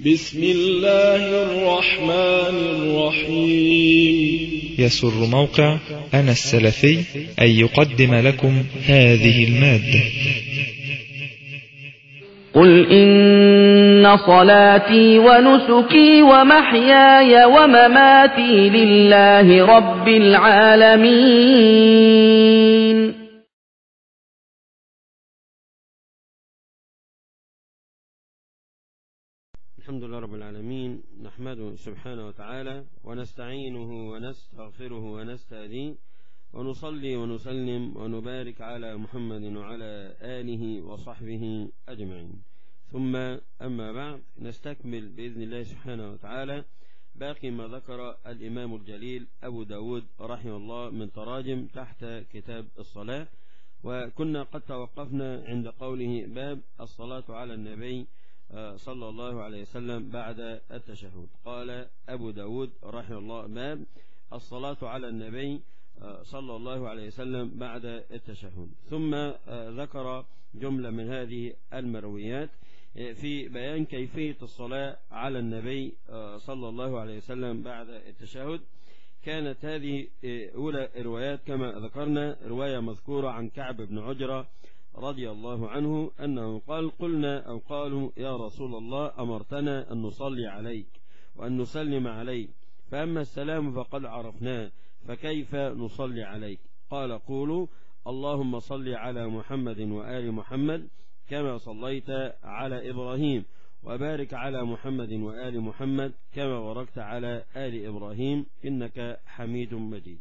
بسم الله الرحمن الرحيم يسر موقع أنا السلفي أن يقدم لكم هذه المادة قل إن صلاتي ونسكي ومحياي ومماتي لله رب العالمين الحمد لله رب العالمين نحمده سبحانه وتعالى ونستعينه ونستغفره ونستهديه ونصلي ونسلم ونبارك على محمد وعلى آله وصحبه أجمعين ثم أما بعد نستكمل بإذن الله سبحانه وتعالى باقي ما ذكر الإمام الجليل أبو داود رحمه الله من تراجم تحت كتاب الصلاة وكنا قد توقفنا عند قوله باب الصلاة على النبي صلى الله عليه وسلم بعد التشهد قال أبو داود رحمه الله باب الصلاة على النبي صلى الله عليه وسلم بعد التشهد ثم ذكر جملة من هذه المرويات في بيان كيفية الصلاة على النبي صلى الله عليه وسلم بعد التشهد كانت هذه أولى روايات كما ذكرنا رواية مذكورة عن كعب بن عجرة رضي الله عنه أنه قال قلنا أو قالوا يا رسول الله أمرتنا أن نصلي عليك وأن نسلم عليك فأما السلام فقد عرفناه فكيف نصلي عليك قال قولوا اللهم صل على محمد وآل محمد كما صليت على إبراهيم وبارك على محمد وآل محمد كما باركت على آل إبراهيم إنك حميد مجيد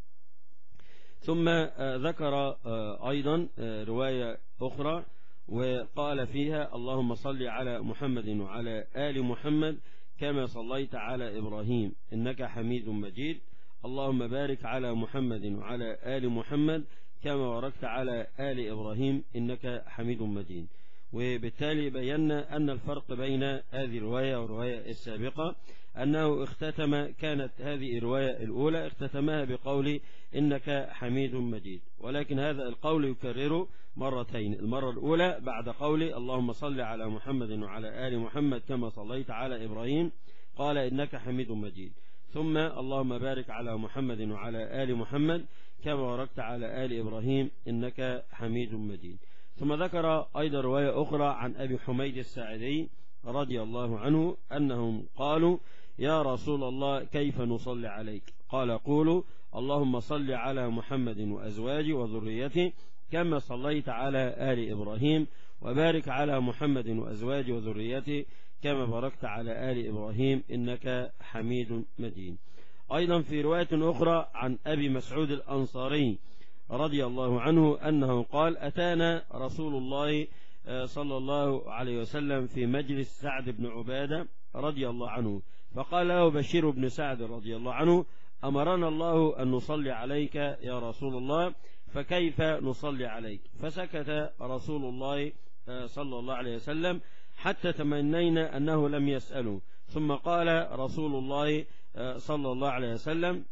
ثم ذكر أيضا رواية أخرى وقال فيها اللهم صل على محمد وعلى آل محمد كما صليت على إبراهيم إنك حميد مجيد اللهم بارك على محمد وعلى آل محمد كما باركت على آل إبراهيم إنك حميد مجيد وبالتالي بينا أن الفرق بين هذه الرواية والرواية السابقة أنه اختتم كانت هذه الرواية الأولى اختتمها بقول إنك حميد مجيد ولكن هذا القول يكرره مرتين المرة الأولى بعد قول اللهم صل على محمد وعلى آل محمد كما صليت على إبراهيم قال إنك حميد مجيد ثم اللهم بارك على محمد وعلى آل محمد كما باركت على آل إبراهيم إنك حميد مجيد ثم ذكر أيضا رواية أخرى عن أبي حميد الساعدي رضي الله عنه أنهم قالوا يا رسول الله كيف نصلي عليك قال قولوا اللهم صل على محمد وأزواجه وذريته كما صليت على آل إبراهيم وبارك على محمد وأزواجه وذريته كما باركت على آل إبراهيم إنك حميد مجيد أيضا في رواية أخرى عن أبي مسعود الأنصاري رضي الله عنه أنه قال أتانا رسول الله صلى الله عليه وسلم في مجلس سعد بن عبادة رضي الله عنه فقال له بشير بن سعد رضي الله عنه أمرنا الله أن نصلي عليك يا رسول الله فكيف نصلي عليك فسكت رسول الله صلى الله عليه وسلم حتى تمنينا أنه لم يسأله ثم قال رسول الله صلى الله عليه وسلم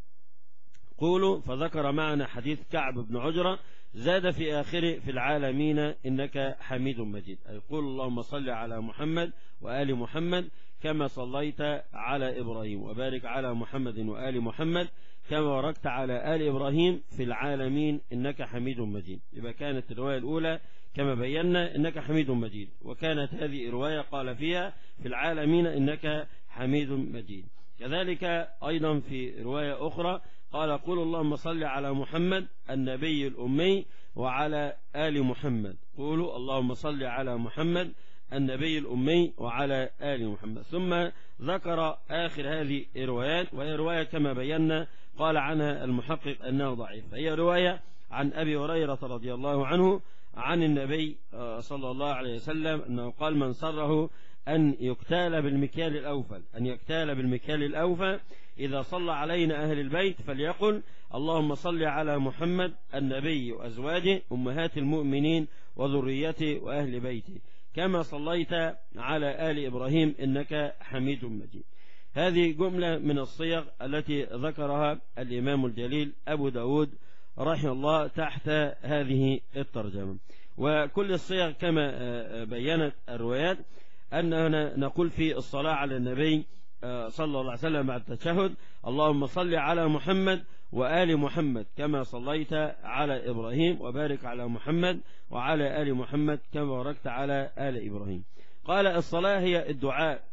قولوا فذكر معنا حديث كعب بن عجرة زاد في آخره في العالمين إنك حميد مجيد أي قول اللهم صل على محمد وآل محمد كما صليت على إبراهيم وبارك على محمد وآل محمد كما باركت على آل إبراهيم في العالمين إنك حميد مجيد يبقى كانت الرواية الأولى كما بينا إنك حميد مجيد وكانت هذه الرواية قال فيها في العالمين إنك حميد مجيد كذلك أيضا في رواية أخرى قال قول اللهم صل على محمد النبي الأمي وعلى آل محمد قولوا اللهم صل على محمد النبي الأمي وعلى آل محمد ثم ذكر آخر هذه الروايات وهي رواية كما بينا قال عنها المحقق أنها ضعيف هي رواية عن أبي هريرة رضي الله عنه عن النبي صلى الله عليه وسلم أنه قال من سره أن يكتال بالمكيال الأوفل أن يكتال بالمكيال الأوفى إذا صلى علينا أهل البيت فليقل اللهم صل على محمد النبي وأزواجه أمهات المؤمنين وذريته وأهل بيته كما صليت على آل إبراهيم إنك حميد مجيد هذه جملة من الصيغ التي ذكرها الإمام الجليل أبو داود رحمه الله تحت هذه الترجمة وكل الصيغ كما بينت الروايات أننا نقول في الصلاة على النبي صلى الله عليه وسلم بعد التشهد اللهم صل على محمد وآل محمد كما صليت على إبراهيم وبارك على محمد وعلى آل محمد كما باركت على آل إبراهيم قال الصلاة هي الدعاء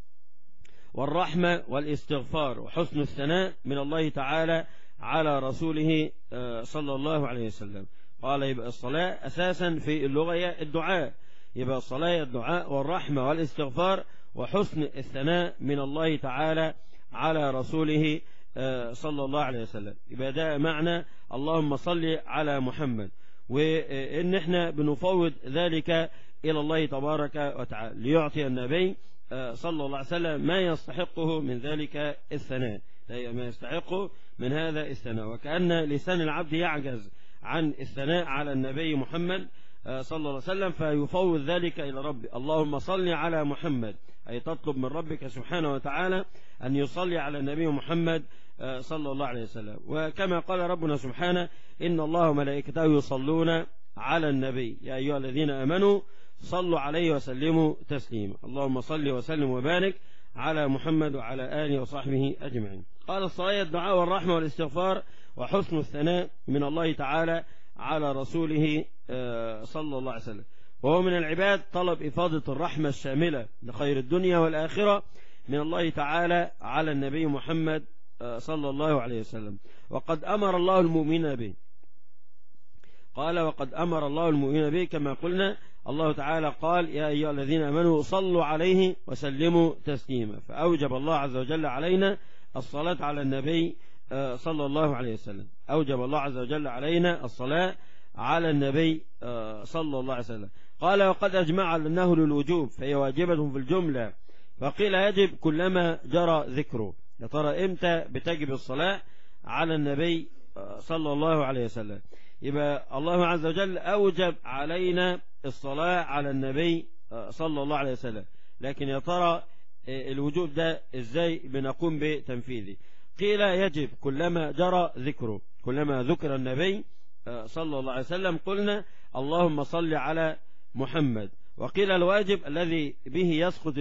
والرحمة والاستغفار وحسن الثناء من الله تعالى على رسوله صلى الله عليه وسلم قال يبقى الصلاة أساسا في اللغة هي الدعاء يبقى الصلاة هي الدعاء والرحمة والاستغفار وحسن الثناء من الله تعالى على رسوله صلى الله عليه وسلم يبقى ده معنى اللهم صل على محمد وإن احنا بنفوض ذلك إلى الله تبارك وتعالى ليعطي النبي صلى الله عليه وسلم ما يستحقه من ذلك الثناء ما يستحقه من هذا الثناء وكأن لسان العبد يعجز عن الثناء على النبي محمد صلى الله عليه وسلم فيفوض ذلك إلى ربي اللهم صل على محمد أي تطلب من ربك سبحانه وتعالى أن يصلي على النبي محمد صلى الله عليه وسلم وكما قال ربنا سبحانه إن الله وملائكته يصلون على النبي يا أيها الذين أمنوا صلوا عليه وسلموا تسليما اللهم صل وسلم وبارك على محمد وعلى آله وصحبه أجمعين قال الصلاة الدعاء والرحمة والاستغفار وحسن الثناء من الله تعالى على رسوله صلى الله عليه وسلم وهو من العباد طلب إفاضة الرحمة الشاملة لخير الدنيا والآخرة من الله تعالى على النبي محمد صلى الله عليه وسلم وقد أمر الله المؤمنين به قال وقد أمر الله المؤمنين به كما قلنا الله تعالى قال يا أيها الذين أمنوا صلوا عليه وسلموا تسليما فأوجب الله عز وجل علينا الصلاة على النبي صلى الله عليه وسلم أوجب الله عز وجل علينا الصلاة على النبي صلى الله عليه وسلم قال وقد أجمع أنه للوجوب فهي واجبة في الجملة فقيل يجب كلما جرى ذكره يا ترى إمتى بتجب الصلاة على النبي صلى الله عليه وسلم يبقى الله عز وجل أوجب علينا الصلاة على النبي صلى الله عليه وسلم لكن يا ترى الوجوب ده ازاي بنقوم بتنفيذه قيل يجب كلما جرى ذكره كلما ذكر النبي صلى الله عليه وسلم قلنا اللهم صل على محمد وقيل الواجب الذي به يسقط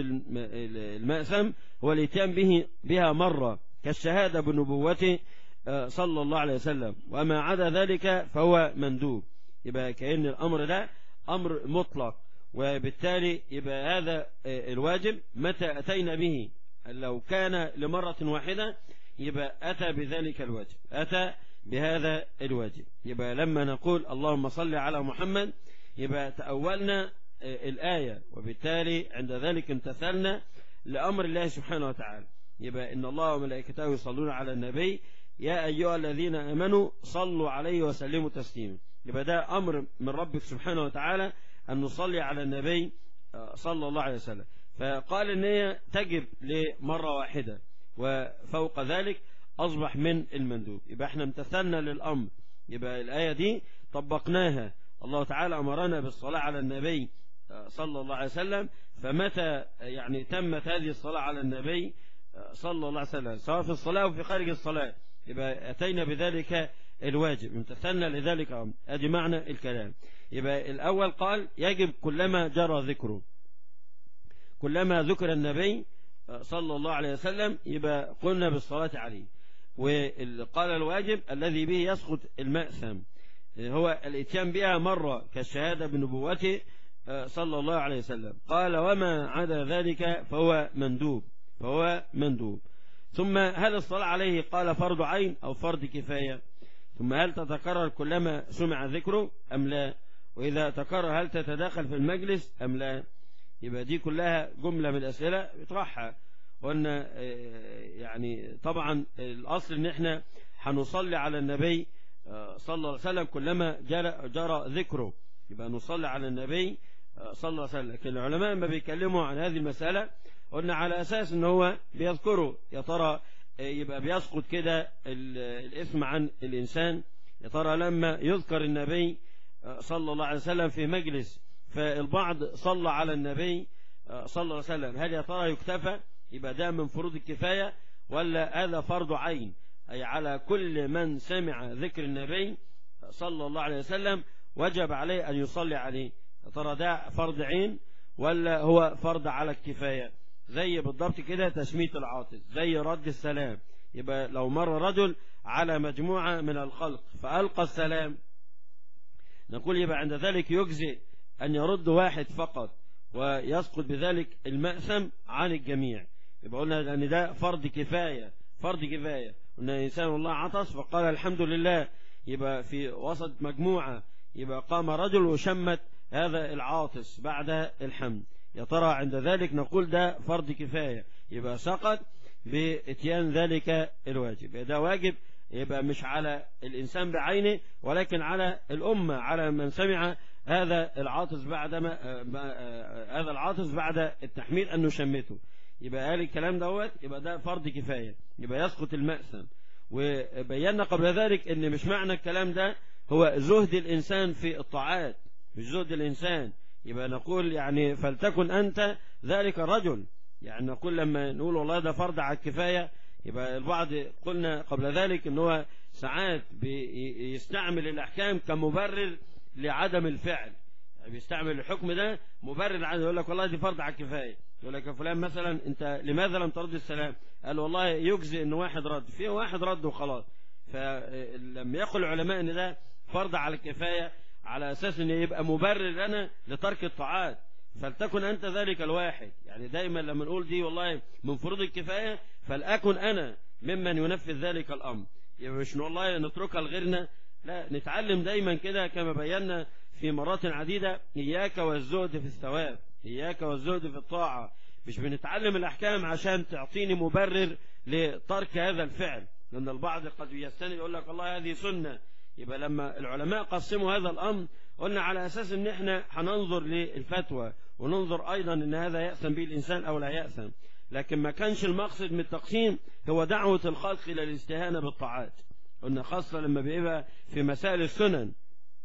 المأسم هو الاتيان به بها مرة كالشهادة بنبوته صلى الله عليه وسلم وما عدا ذلك فهو مندوب يبقى كأن الأمر ده أمر مطلق وبالتالي يبقى هذا الواجب متى أتينا به لو كان لمرة واحدة يبقى أتى بذلك الواجب أتى بهذا الواجب يبقى لما نقول اللهم صل على محمد يبقى تأولنا الآية وبالتالي عند ذلك امتثلنا لأمر الله سبحانه وتعالى يبقى إن الله وملائكته يصلون على النبي يا أيها الذين أمنوا صلوا عليه وسلموا تسليما يبقى ده أمر من ربك سبحانه وتعالى أن نصلي على النبي صلى الله عليه وسلم فقال إن هي تجب لمرة واحدة وفوق ذلك أصبح من المندوب يبقى احنا امتثلنا للأمر يبقى الآية دي طبقناها الله تعالى أمرنا بالصلاة على النبي صلى الله عليه وسلم فمتى يعني تمت هذه الصلاة على النبي صلى الله عليه وسلم سواء في الصلاة أو في خارج الصلاة يبقى أتينا بذلك الواجب امتثلنا لذلك أمر أدي معنى الكلام يبقى الأول قال يجب كلما جرى ذكره كلما ذكر النبي صلى الله عليه وسلم يبقى قلنا بالصلاة عليه وقال الواجب الذي به يسقط المأثم هو الاتيان بها مرة كالشهادة بنبوته صلى الله عليه وسلم قال وما عدا ذلك فهو مندوب فهو مندوب ثم هل الصلاة عليه قال فرض عين أو فرض كفاية ثم هل تتكرر كلما سمع ذكره أم لا وإذا تكرر هل تتداخل في المجلس أم لا يبقى دي كلها جملة من الأسئلة بيطرحها قلنا يعني طبعا الأصل ان احنا هنصلي على النبي صلى الله عليه وسلم كلما جرى, جرى ذكره يبقى نصلي على النبي صلى الله عليه وسلم لكن العلماء ما بيتكلموا عن هذه المسألة قلنا على أساس ان هو بيذكره يا ترى يبقى بيسقط كده الاسم عن الإنسان يا ترى لما يذكر النبي صلى الله عليه وسلم في مجلس فالبعض صلى على النبي صلى الله عليه وسلم هل يا ترى يكتفى يبقى ده من فروض الكفاية ولا هذا فرض عين أي على كل من سمع ذكر النبي صلى الله عليه وسلم وجب عليه أن يصلي عليه يا ترى ده فرض عين ولا هو فرض على الكفاية زي بالضبط كده تشميت العاطس زي رد السلام يبقى لو مر رجل على مجموعة من الخلق فألقى السلام نقول يبقى عند ذلك يجزئ أن يرد واحد فقط ويسقط بذلك المأثم عن الجميع يبقى قلنا أن ده فرض كفاية فرض كفاية قلنا إنسان الله عطس فقال الحمد لله يبقى في وسط مجموعة يبقى قام رجل وشمت هذا العاطس بعد الحمد يا ترى عند ذلك نقول ده فرض كفاية يبقى سقط باتيان ذلك الواجب يبقى ده واجب يبقى مش على الإنسان بعينه ولكن على الأمة على من سمع هذا العاطس بعد ما هذا العاطس بعد التحميل أنه شمته يبقى قال الكلام دوت يبقى ده فرض كفاية يبقى يسقط المأثم وبينا قبل ذلك ان مش معنى الكلام ده هو زهد الإنسان في الطاعات مش زهد الإنسان يبقى نقول يعني فلتكن أنت ذلك الرجل يعني نقول لما نقول والله ده فرض على الكفاية يبقى البعض قلنا قبل ذلك ان هو ساعات بيستعمل الأحكام كمبرر لعدم الفعل يعني بيستعمل الحكم ده مبرر لعدم يقول لك والله دي فرض على الكفاية يقول لك يا فلان مثلا انت لماذا لم ترد السلام قال والله يجزي ان واحد رد في واحد رد وخلاص فلم يقل العلماء ان ده فرض على الكفاية على اساس ان يبقى مبرر لنا لترك الطاعات فلتكن انت ذلك الواحد يعني دايما لما نقول دي والله من فروض الكفاية فلأكن انا ممن ينفذ ذلك الامر يبقى مش والله نتركها لغيرنا لا نتعلم دايما كده كما بينا في مرات عديدة إياك والزهد في الثواب إياك والزهد في الطاعة مش بنتعلم الأحكام عشان تعطيني مبرر لترك هذا الفعل لأن البعض قد يستند يقول لك الله هذه سنة يبقى لما العلماء قسموا هذا الأمر قلنا على أساس أن احنا هننظر للفتوى وننظر أيضا أن هذا يأثم به الإنسان أو لا يأثم لكن ما كانش المقصد من التقسيم هو دعوة الخلق إلى الاستهانة بالطاعات قلنا خاصة لما بيبقى في مسائل السنن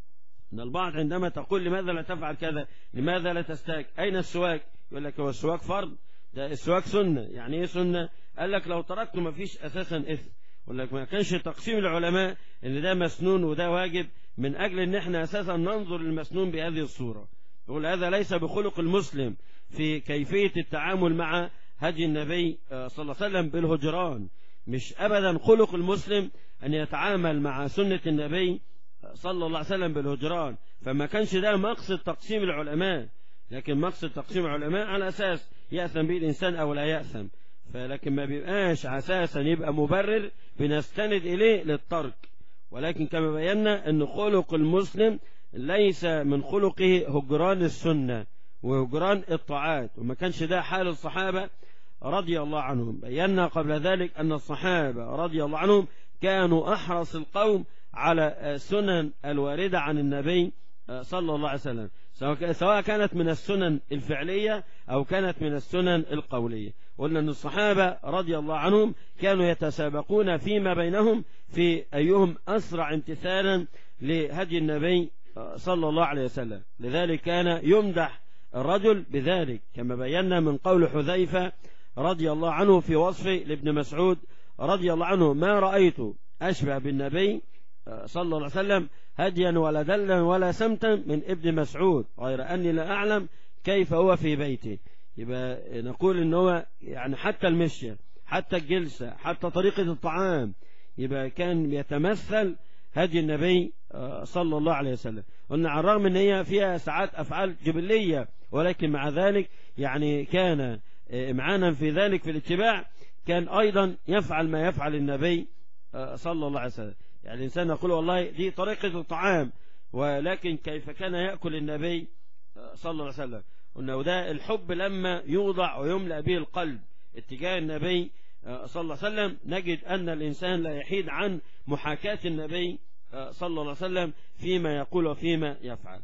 ان البعض عندما تقول لماذا لا تفعل كذا لماذا لا تستاك اين السواك يقول لك هو السواك فرض ده السواك سنة يعني ايه سنة قال لك لو تركته ما فيش اساسا اثم يقول لك ما كانش تقسيم العلماء ان ده مسنون وده واجب من اجل ان احنا اساسا ننظر للمسنون بهذه الصورة يقول هذا ليس بخلق المسلم في كيفية التعامل مع هدي النبي صلى الله عليه وسلم بالهجران مش ابدا خلق المسلم ان يتعامل مع سنة النبي صلى الله عليه وسلم بالهجران فما كانش ده مقصد تقسيم العلماء لكن مقصد تقسيم العلماء على أساس يأثم به الإنسان أو لا يأثم فلكن ما بيبقاش أساسا يبقى مبرر بنستند إليه للترك ولكن كما بينا أن خلق المسلم ليس من خلقه هجران السنة وهجران الطاعات وما كانش ده حال الصحابة رضي الله عنهم بينا قبل ذلك أن الصحابة رضي الله عنهم كانوا أحرص القوم على سنن الواردة عن النبي صلى الله عليه وسلم سواء كانت من السنن الفعلية أو كانت من السنن القولية قلنا أن الصحابة رضي الله عنهم كانوا يتسابقون فيما بينهم في أيهم أسرع امتثالا لهدي النبي صلى الله عليه وسلم لذلك كان يمدح الرجل بذلك كما بينا من قول حذيفة رضي الله عنه في وصفه لابن مسعود رضي الله عنه ما رأيت أشبه بالنبي صلى الله عليه وسلم هديا ولا دلا ولا سمتا من ابن مسعود غير أني لا أعلم كيف هو في بيته يبقى نقول ان هو يعني حتى المشية حتى الجلسة حتى طريقة الطعام يبقى كان يتمثل هدي النبي صلى الله عليه وسلم قلنا على الرغم ان هي فيها ساعات افعال جبلية ولكن مع ذلك يعني كان امعانا في ذلك في الاتباع كان ايضا يفعل ما يفعل النبي صلى الله عليه وسلم يعني الإنسان يقول والله دي طريقة الطعام ولكن كيف كان يأكل النبي صلى الله عليه وسلم قلنا وده الحب لما يوضع ويملأ به القلب اتجاه النبي صلى الله عليه وسلم نجد أن الإنسان لا يحيد عن محاكاة النبي صلى الله عليه وسلم فيما يقول وفيما يفعل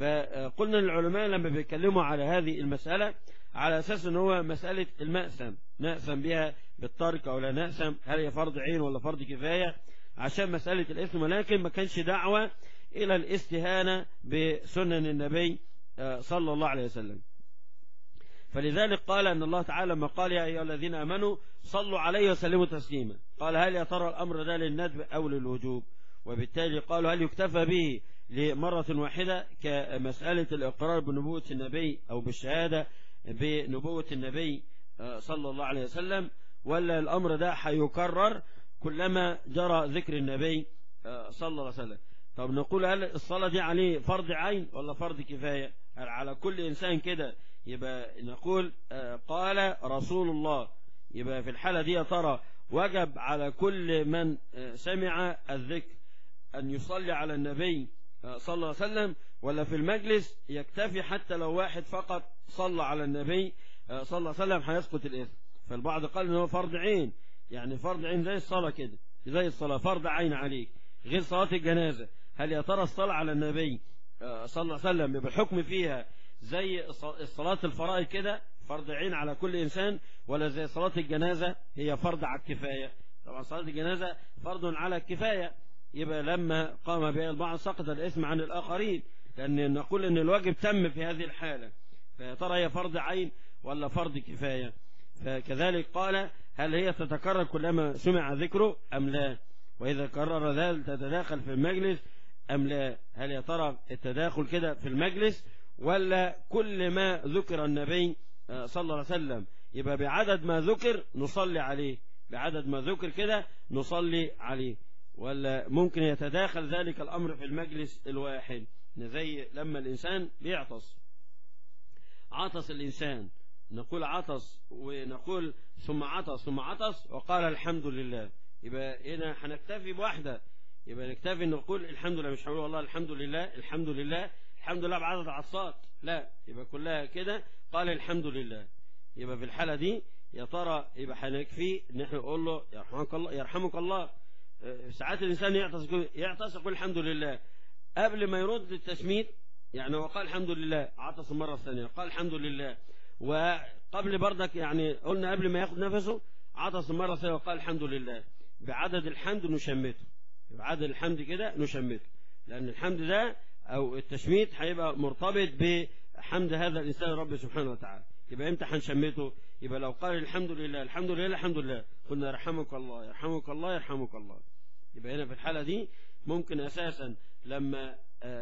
فقلنا للعلماء لما بيتكلموا على هذه المسألة على أساس أن هو مسألة المأثم نأثم بها بالترك أو لا نأثم هل هي فرض عين ولا فرض كفاية عشان مسألة الإثم ولكن ما كانش دعوة إلى الاستهانة بسنن النبي صلى الله عليه وسلم فلذلك قال أن الله تعالى لما قال يا أيها الذين أمنوا صلوا عليه وسلموا تسليما قال هل يا ترى الأمر ده للندب أو للوجوب وبالتالي قالوا هل يكتفى به لمرة واحدة كمسألة الإقرار بنبوة النبي أو بالشهادة بنبوة النبي صلى الله عليه وسلم ولا الأمر ده هيكرر كلما جرى ذكر النبي صلى الله عليه وسلم طب نقول هل الصلاة دي عليه فرض عين ولا فرض كفاية هل على كل إنسان كده يبقى نقول قال رسول الله يبقى في الحالة دي يا ترى وجب على كل من سمع الذكر أن يصلي على النبي صلى الله عليه وسلم ولا في المجلس يكتفي حتى لو واحد فقط صلى على النبي صلى الله عليه وسلم هيسقط الإثم فالبعض قال إن هو فرض عين يعني فرض عين زي الصلاة كده زي الصلاة فرض عين عليك غير صلاة الجنازة هل يا ترى الصلاة على النبي صلى الله عليه وسلم بالحكم فيها زي الصلاة الفرائض كده فرض عين على كل إنسان ولا زي صلاة الجنازة هي فرض على الكفاية طبعا صلاة الجنازة فرض على الكفاية يبقى لما قام بها البعض سقط الإثم عن الآخرين لأن نقول أن الواجب تم في هذه الحالة فيا ترى هي فرض عين ولا فرض كفاية فكذلك قال هل هي تتكرر كلما سمع ذكره أم لا وإذا كرر ذلك تتداخل في المجلس أم لا هل يا ترى التداخل كده في المجلس ولا كل ما ذكر النبي صلى الله عليه وسلم يبقى بعدد ما ذكر نصلي عليه بعدد ما ذكر كده نصلي عليه ولا ممكن يتداخل ذلك الأمر في المجلس الواحد زي لما الإنسان بيعطس عطس الإنسان نقول عطس ونقول ثم عطس ثم عطس وقال الحمد لله يبقى هنا هنكتفي بواحدة يبقى نكتفي ان نقول الحمد لله مش هنقول والله الحمد لله الحمد لله الحمد لله بعدد عصات لا يبقى كلها كده قال الحمد لله يبقى في الحالة دي يا ترى يبقى هنكفي ان احنا نقول له يرحمك الله يرحمك الله ساعات الانسان يعطس يعطس يقول الحمد لله قبل ما يرد التشميت يعني هو قال الحمد لله عطس المرة الثانية قال الحمد لله وقبل بردك يعني قلنا قبل ما ياخد نفسه عطس المرة الثانية وقال الحمد لله بعدد الحمد نشمته بعدد الحمد كده نشمته لأن الحمد ده أو التشميت هيبقى مرتبط بحمد هذا الإنسان رب سبحانه وتعالى يبقى امتى هنشمته يبقى لو قال الحمد لله الحمد لله الحمد لله قلنا يرحمك الله يرحمك الله يرحمك الله يبقى هنا في الحالة دي ممكن أساسا لما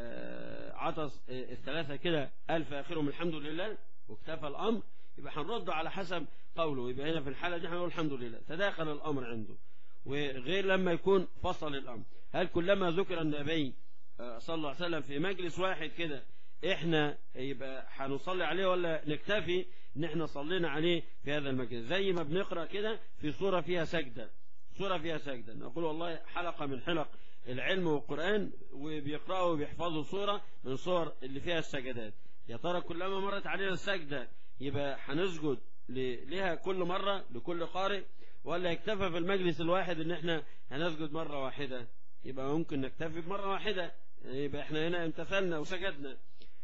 عطس الثلاثة كده ألف آخرهم الحمد لله واكتفى الأمر يبقى هنرد على حسب قوله يبقى هنا في الحالة دي هنقول الحمد لله تداخل الأمر عنده وغير لما يكون فصل الأمر هل كلما ذكر النبي صلى الله عليه وسلم في مجلس واحد كده احنا يبقى هنصلي عليه ولا نكتفي ان احنا صلينا عليه في هذا المجلس زي ما بنقرأ كده في صورة فيها سجدة صورة فيها سجدة نقول والله حلقة من حلق العلم والقرآن وبيقرأوا وبيحفظوا صورة من صور اللي فيها السجدات يا ترى كلما مرت علينا السجدة يبقى هنسجد لها كل مرة لكل قارئ ولا يكتفى في المجلس الواحد ان احنا هنسجد مرة واحدة يبقى ممكن نكتفي بمرة واحدة يبقى احنا هنا امتثلنا وسجدنا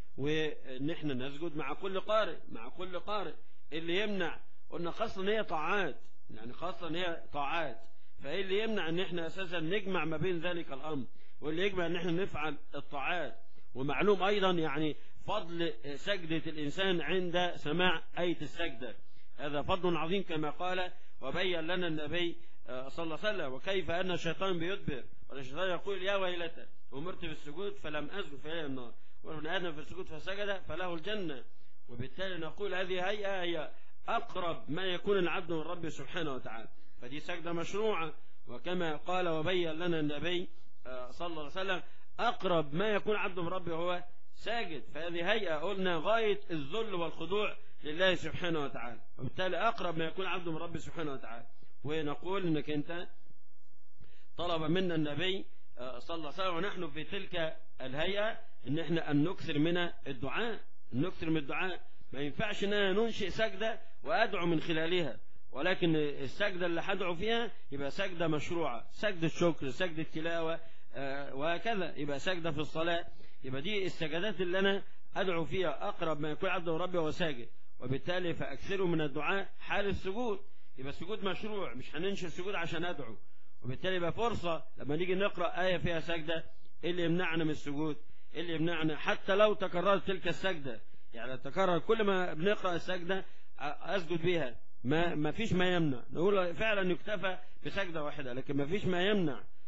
وان احنا نسجد مع كل قارئ مع كل قارئ اللي يمنع قلنا خاصة ان هي طاعات يعني خاصة ان هي طاعات فايه اللي يمنع ان احنا اساسا نجمع ما بين ذلك الامر واللي يجمع ان احنا نفعل الطاعات ومعلوم ايضا يعني فضل سجدة الانسان عند سماع آية السجدة هذا فضل عظيم كما قال وبين لنا النبي صلى الله عليه وسلم وكيف أن الشيطان بيدبر والشيطان يقول يا ويلتى أمرت بالسجود فلم أسجد فإلى النار وابن آدم في السجود فسجد فله الجنة وبالتالي نقول هذه هيئة هي أقرب ما يكون العبد من ربه سبحانه وتعالى فدي سجدة مشروعة وكما قال وبين لنا النبي صلى الله عليه وسلم أقرب ما يكون عبد من ربه هو ساجد فهذه هيئة قلنا غاية الذل والخضوع لله سبحانه وتعالى وبالتالي أقرب ما يكون عبد من ربه سبحانه وتعالى ونقول انك انت طلب منا النبي صلى الله عليه وسلم ونحن في تلك الهيئة ان احنا ان نكثر من الدعاء نكثر من الدعاء ما ينفعش ان انا ننشئ سجدة وادعو من خلالها ولكن السجدة اللي هدعو فيها يبقى سجدة مشروعة سجدة شكر سجدة تلاوة وهكذا يبقى سجدة في الصلاة يبقى دي السجدات اللي انا ادعو فيها اقرب ما يكون عبد ربي وهو ساجد وبالتالي فاكثروا من الدعاء حال السجود يبقى السجود مشروع مش هننشر السجود عشان ادعو وبالتالي يبقى فرصة لما نيجي نقرأ آية فيها سجدة ايه اللي يمنعنا من السجود ايه اللي يمنعنا حتى لو تكررت تلك السجدة يعني تكرر كل ما بنقرأ السجدة اسجد بيها ما ما فيش ما يمنع نقول فعلا يكتفى بسجدة واحدة لكن ما فيش ما يمنع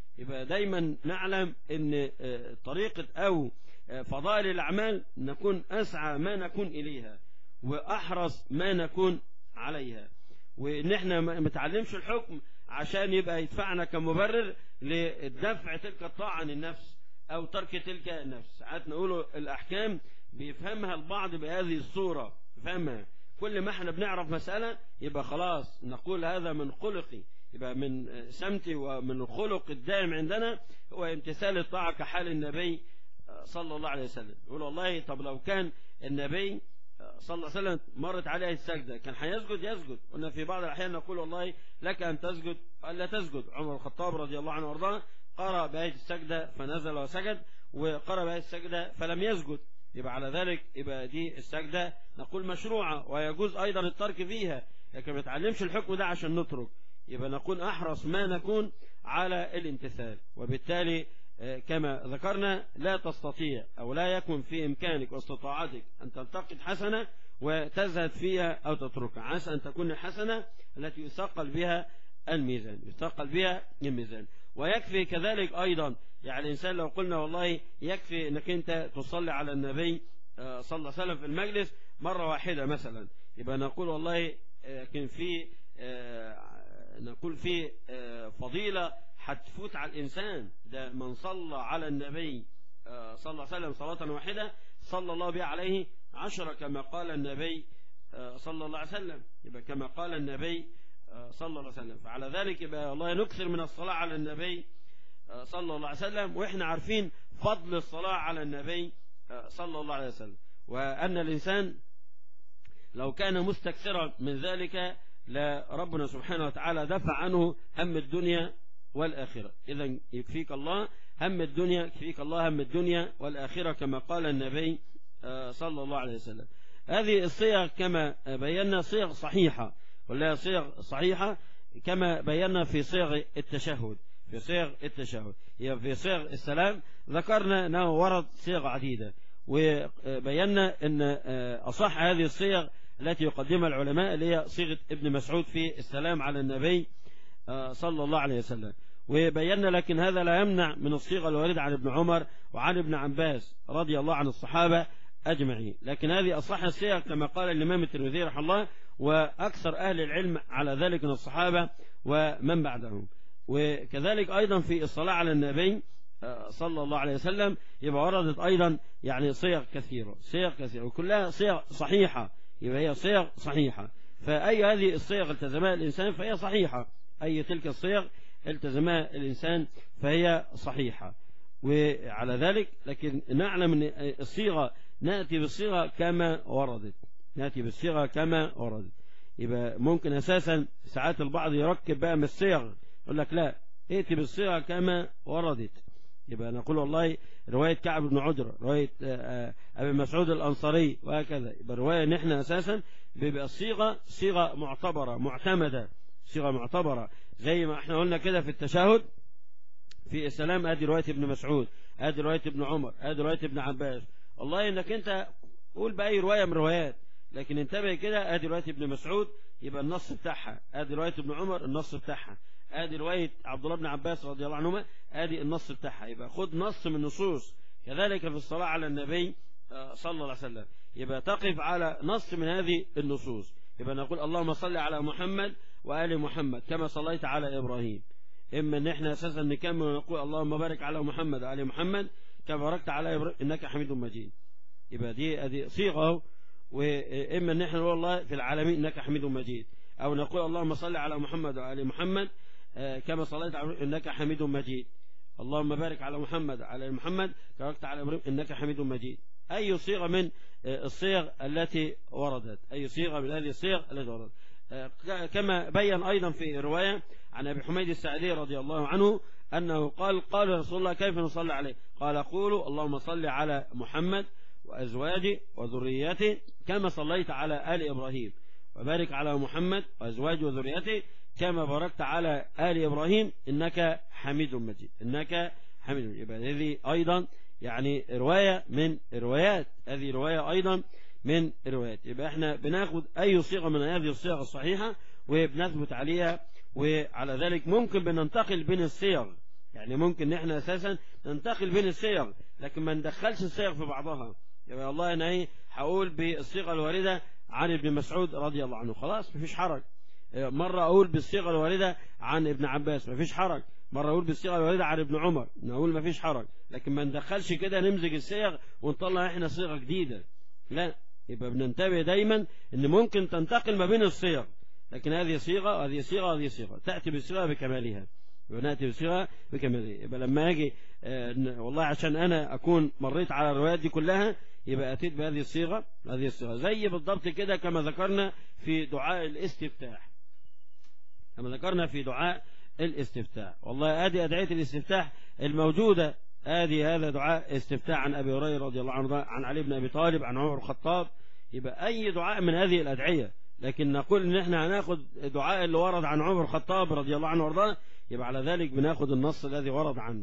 يبقى دايما نعلم ان طريقة او فضائل الاعمال نكون اسعى ما نكون اليها واحرص ما نكون عليها وان احنا ما نتعلمش الحكم عشان يبقى يدفعنا كمبرر لدفع تلك الطاعة عن النفس او ترك تلك النفس ساعات نقول الاحكام بيفهمها البعض بهذه الصورة فهمها كل ما احنا بنعرف مسألة يبقى خلاص نقول هذا من خلقي يبقى من سمتي ومن الخلق الدائم عندنا هو امتثال الطاعة كحال النبي صلى الله عليه وسلم يقول والله طب لو كان النبي صلى الله عليه وسلم مرت عليه السجدة كان هيسجد يسجد قلنا في بعض الأحيان نقول والله لك أن تسجد ألا تسجد عمر الخطاب رضي الله عنه وارضاه قرأ بآية السجدة فنزل وسجد وقرأ بآية السجدة فلم يسجد يبقى على ذلك يبقى دي السجدة نقول مشروعة ويجوز أيضا الترك فيها لكن ما نتعلمش الحكم ده عشان نترك يبقى نكون أحرص ما نكون على الامتثال وبالتالي كما ذكرنا لا تستطيع أو لا يكون في إمكانك واستطاعتك أن تلتقط حسنة وتزهد فيها أو تتركها عسى أن تكون الحسنة التي يثقل بها الميزان يثقل بها الميزان ويكفي كذلك أيضا يعني الإنسان لو قلنا والله يكفي أنك أنت تصلي على النبي صلى الله عليه وسلم في المجلس مرة واحدة مثلا يبقى نقول والله لكن في نقول في فضيلة هتفوت على الإنسان ده من صلى على النبي صلى الله عليه وسلم صلاة واحدة صلى الله بها عليه عشرة كما قال النبي صلى الله عليه وسلم يبقى كما قال النبي صلى الله عليه وسلم فعلى ذلك يبقى الله نكثر من الصلاة على النبي صلى الله عليه وسلم وإحنا عارفين فضل الصلاة على النبي صلى الله عليه وسلم وأن الإنسان لو كان مستكثرا من ذلك لربنا سبحانه وتعالى دفع عنه هم الدنيا والآخرة إذا يكفيك الله هم الدنيا يكفيك الله هم الدنيا والآخرة كما قال النبي صلى الله عليه وسلم هذه الصيغ كما بينا صيغ صحيحة ولا صيغ صحيحة كما بينا في صيغ التشهد في صيغ التشهد هي في صيغ السلام ذكرنا أنه ورد صيغ عديدة وبينا أن أصح هذه الصيغ التي يقدمها العلماء اللي هي صيغة ابن مسعود في السلام على النبي صلى الله عليه وسلم وبينا لكن هذا لا يمنع من الصيغة الواردة عن ابن عمر وعن ابن عباس رضي الله عن الصحابة أجمعين لكن هذه أصح الصيغ كما قال الإمام الترمذي رحمه الله وأكثر أهل العلم على ذلك من الصحابة ومن بعدهم وكذلك أيضا في الصلاة على النبي صلى الله عليه وسلم يبقى وردت أيضا يعني صيغ كثيرة صيغ كثيرة وكلها صيغ صحيحة يبقى هي صيغ صحيحة فأي هذه الصيغ التزمها الإنسان فهي صحيحة أي تلك الصيغ التزمها الإنسان فهي صحيحة وعلى ذلك لكن نعلم أن الصيغة نأتي بالصيغة كما وردت نأتي بالصيغة كما وردت يبقى ممكن أساسا ساعات البعض يركب بقى من الصيغ يقول لك لا ائتي بالصيغة كما وردت يبقى نقول والله رواية كعب بن عجرة رواية أبي مسعود الأنصاري وهكذا يبقى رواية نحن أساسا بيبقى الصيغة صيغة معتبرة معتمدة صيغة معتبرة زي ما احنا قلنا كده في التشهد في السلام ادي رواية ابن مسعود ادي رواية ابن عمر ادي رواية ابن عباس والله انك انت قول بأي رواية من روايات لكن انتبه كده ادي رواية ابن مسعود يبقى النص بتاعها ادي رواية ابن عمر النص بتاعها ادي رواية عبد الله بن عباس رضي الله عنهما ادي النص بتاعها يبقى خد نص من النصوص كذلك في الصلاة على النبي صلى الله عليه وسلم يبقى تقف على نص من هذه النصوص يبقى نقول اللهم صل على محمد وآل محمد كما صليت على إبراهيم إما أن احنا أساسا نكمل ونقول اللهم بارك على محمد وآل محمد كما باركت على إبراهيم إنك حميد مجيد يبقى دي هذه صيغة وإما أن احنا نقول الله في العالمين إنك حميد مجيد أو نقول اللهم صل على محمد وآل محمد كما صليت على إنك حميد مجيد اللهم بارك على محمد وعلى محمد كما باركت على إبراهيم إنك حميد مجيد أي صيغة من الصيغ التي وردت أي صيغة من هذه الصيغ التي وردت كما بين أيضا في رواية عن أبي حميد السعدي رضي الله عنه أنه قال قال رسول الله كيف نصلي عليه قال قولوا اللهم صل على محمد وأزواجه وذريته كما صليت على آل إبراهيم وبارك على محمد وأزواجه وذريته كما باركت على آل إبراهيم إنك حميد مجيد إنك حميد مجيد يبقى هذه أيضا يعني رواية من روايات هذه رواية أيضا من الروايات يبقى احنا بناخد أي صيغة من هذه الصيغ الصحيحة وبنثبت عليها وعلى ذلك ممكن بننتقل بين الصيغ يعني ممكن ان احنا اساسا ننتقل بين الصيغ لكن ما ندخلش الصيغ في بعضها يبقى والله انا ايه هقول بالصيغه الوارده عن ابن مسعود رضي الله عنه خلاص مفيش حرج مرة أقول بالصيغة الواردة عن ابن عباس مفيش حرج مرة أقول بالصيغة الواردة عن ابن عمر نقول مفيش حرج لكن ما ندخلش كده نمزج الصيغ ونطلع احنا صيغة جديدة لا يبقى بننتبه دايما ان ممكن تنتقل ما بين الصيغ لكن هذه صيغة وهذه صيغة وهذه صيغة تأتي بالصيغة بكمالها ونأتي بالصيغة بكمالها يبقى لما أجي آه والله عشان أنا أكون مريت على الروايات دي كلها يبقى أتيت بهذه الصيغة هذه الصيغة زي بالضبط كده كما ذكرنا في دعاء الاستفتاح كما ذكرنا في دعاء الاستفتاح والله ادي ادعيه الاستفتاح الموجوده ادي هذا دعاء استفتاح عن ابي هريره رضي الله عنه عن علي بن ابي طالب عن عمر الخطاب يبقى اي دعاء من هذه الادعيه لكن نقول ان احنا هناخد دعاء اللي ورد عن عمر الخطاب رضي الله عنه وارضاه يبقى على ذلك بناخد النص الذي ورد عنه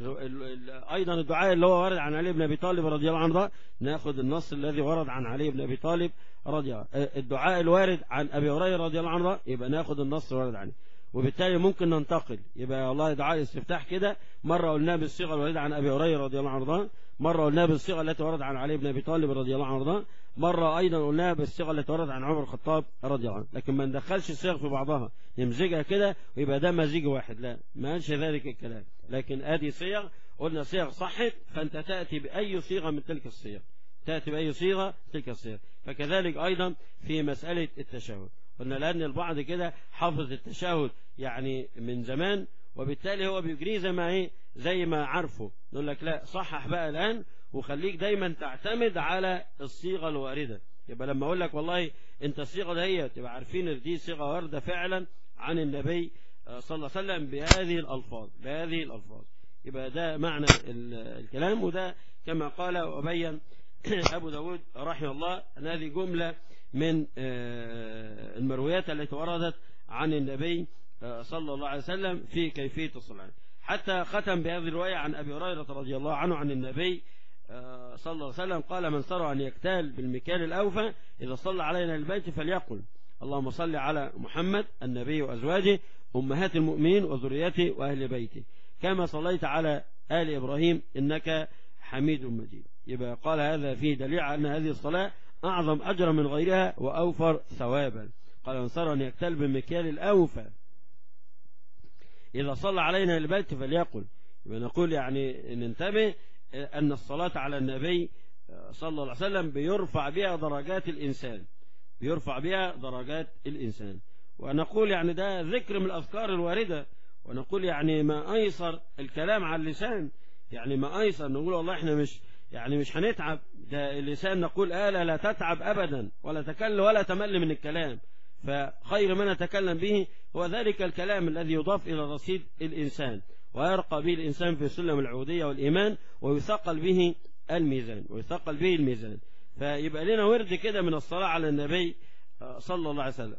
ايضا الدعاء اللي هو ورد عن علي بن ابي طالب رضي الله عنه ده ناخد النص الذي ورد عن علي بن ابي طالب رضي الله الدعاء الوارد عن ابي هريره رضي الله عنه ده يبقى ناخد النص الوارد عنه وبالتالي ممكن ننتقل يبقى والله دعاء استفتاح كده مرة قلناه بالصيغة الواردة عن أبي هريرة رضي الله عنه مرة قلناه بالصيغة التي ورد عن علي بن أبي طالب رضي الله عنه مرة أيضا قلناها بالصيغة التي ورد عن عمر الخطاب رضي الله عنه لكن ما ندخلش الصيغ في بعضها نمزجها كده ويبقى ده مزيج واحد لا ما قالش ذلك الكلام لكن ادي صيغ قلنا صيغ صحت فأنت تأتي بأي صيغة من تلك الصيغ تأتي بأي صيغة تلك الصيغ فكذلك أيضا في مسألة التشهد قلنا لأن البعض كده حافظ التشهد يعني من زمان وبالتالي هو بيجريه زي ما ايه زي ما عارفه نقول لك لا صحح بقى الآن وخليك دايما تعتمد على الصيغة الواردة يبقى لما اقول لك والله انت الصيغة دهيت تبقى عارفين ان دي صيغة واردة فعلا عن النبي صلى الله عليه وسلم بهذه الألفاظ بهذه الألفاظ يبقى ده معنى الكلام وده كما قال وبين أبو داود رحمه الله أن هذه جملة من المرويات التي وردت عن النبي صلى الله عليه وسلم في كيفية الصلاة حتى ختم بهذه الرواية عن أبي هريرة رضي الله عنه عن النبي صلى الله عليه وسلم قال من سر أن يكتال بالمكان الأوفى إذا صلى علينا البيت فليقل اللهم صل على محمد النبي وأزواجه أمهات المؤمنين وذريته وأهل بيته كما صليت على آل إبراهيم إنك حميد مجيد يبقى قال هذا فيه دليل على أن هذه الصلاة أعظم أجرا من غيرها وأوفر ثوابا قال من سر أن يكتال بالمكيال الأوفى إذا صلى علينا البيت فليقل يبقى نقول يعني ننتبه أن الصلاة على النبي صلى الله عليه وسلم بيرفع بها درجات الإنسان بيرفع بها درجات الإنسان ونقول يعني ده ذكر من الأذكار الواردة ونقول يعني ما أيسر الكلام على اللسان يعني ما أيسر نقول والله احنا مش يعني مش هنتعب ده اللسان نقول آلة لا تتعب أبدا ولا تكل ولا تمل من الكلام فخير ما نتكلم به هو ذلك الكلام الذي يضاف إلى رصيد الإنسان ويرقى به الإنسان في سلم العبودية والإيمان ويثقل به الميزان ويثقل به الميزان فيبقى لنا ورد كده من الصلاة على النبي صلى الله عليه وسلم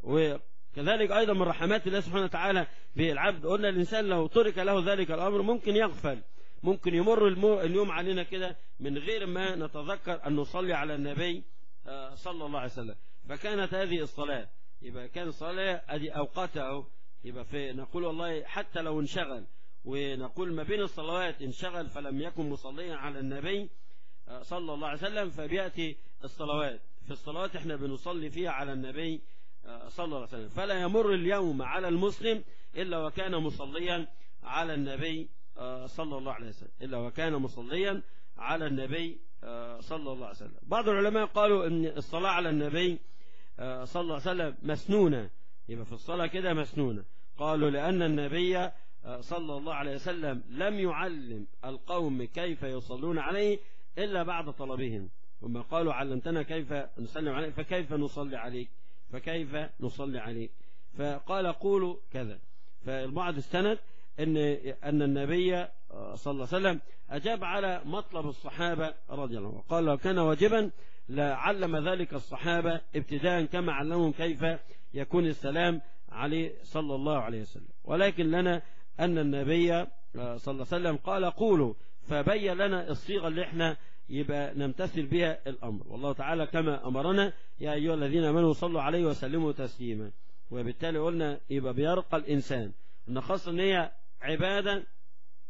وكذلك أيضا من رحمات الله سبحانه وتعالى بالعبد قلنا الإنسان لو ترك له ذلك الأمر ممكن يغفل ممكن يمر اليوم علينا كده من غير ما نتذكر أن نصلي على النبي صلى الله عليه وسلم فكانت هذه الصلاة يبقى كان الصلاة أدي أوقاته يبقى في نقول والله حتى لو انشغل ونقول ما بين الصلوات انشغل فلم يكن مصليا على النبي صلى الله عليه وسلم فبيأتي الصلوات في الصلوات احنا بنصلي فيها على النبي صلى الله عليه وسلم فلا يمر اليوم على المسلم إلا وكان مصليا على النبي صلى الله عليه وسلم إلا وكان مصليا على النبي صلى الله عليه وسلم بعض العلماء قالوا أن الصلاة على النبي صلى الله عليه وسلم مسنونة يبقى في الصلاة كده مسنونة قالوا لأن النبي صلى الله عليه وسلم لم يعلم القوم كيف يصلون عليه إلا بعد طلبهم وما قالوا علمتنا كيف نسلم عليك فكيف نصلي عليك فكيف نصلي عليك فقال قولوا كذا فالبعض استند أن أن النبي صلى الله عليه وسلم أجاب على مطلب الصحابة رضي الله عنهم وقال لو كان واجبا لعلم ذلك الصحابة ابتداء كما علمهم كيف يكون السلام عليه صلى الله عليه وسلم ولكن لنا أن النبي صلى الله عليه وسلم قال قولوا فبين لنا الصيغة اللي احنا يبقى نمتثل بها الأمر والله تعالى كما أمرنا يا أيها الذين آمنوا صلوا عليه وسلموا تسليما وبالتالي قلنا يبقى بيرقى الإنسان أن خاصة أن هي عبادة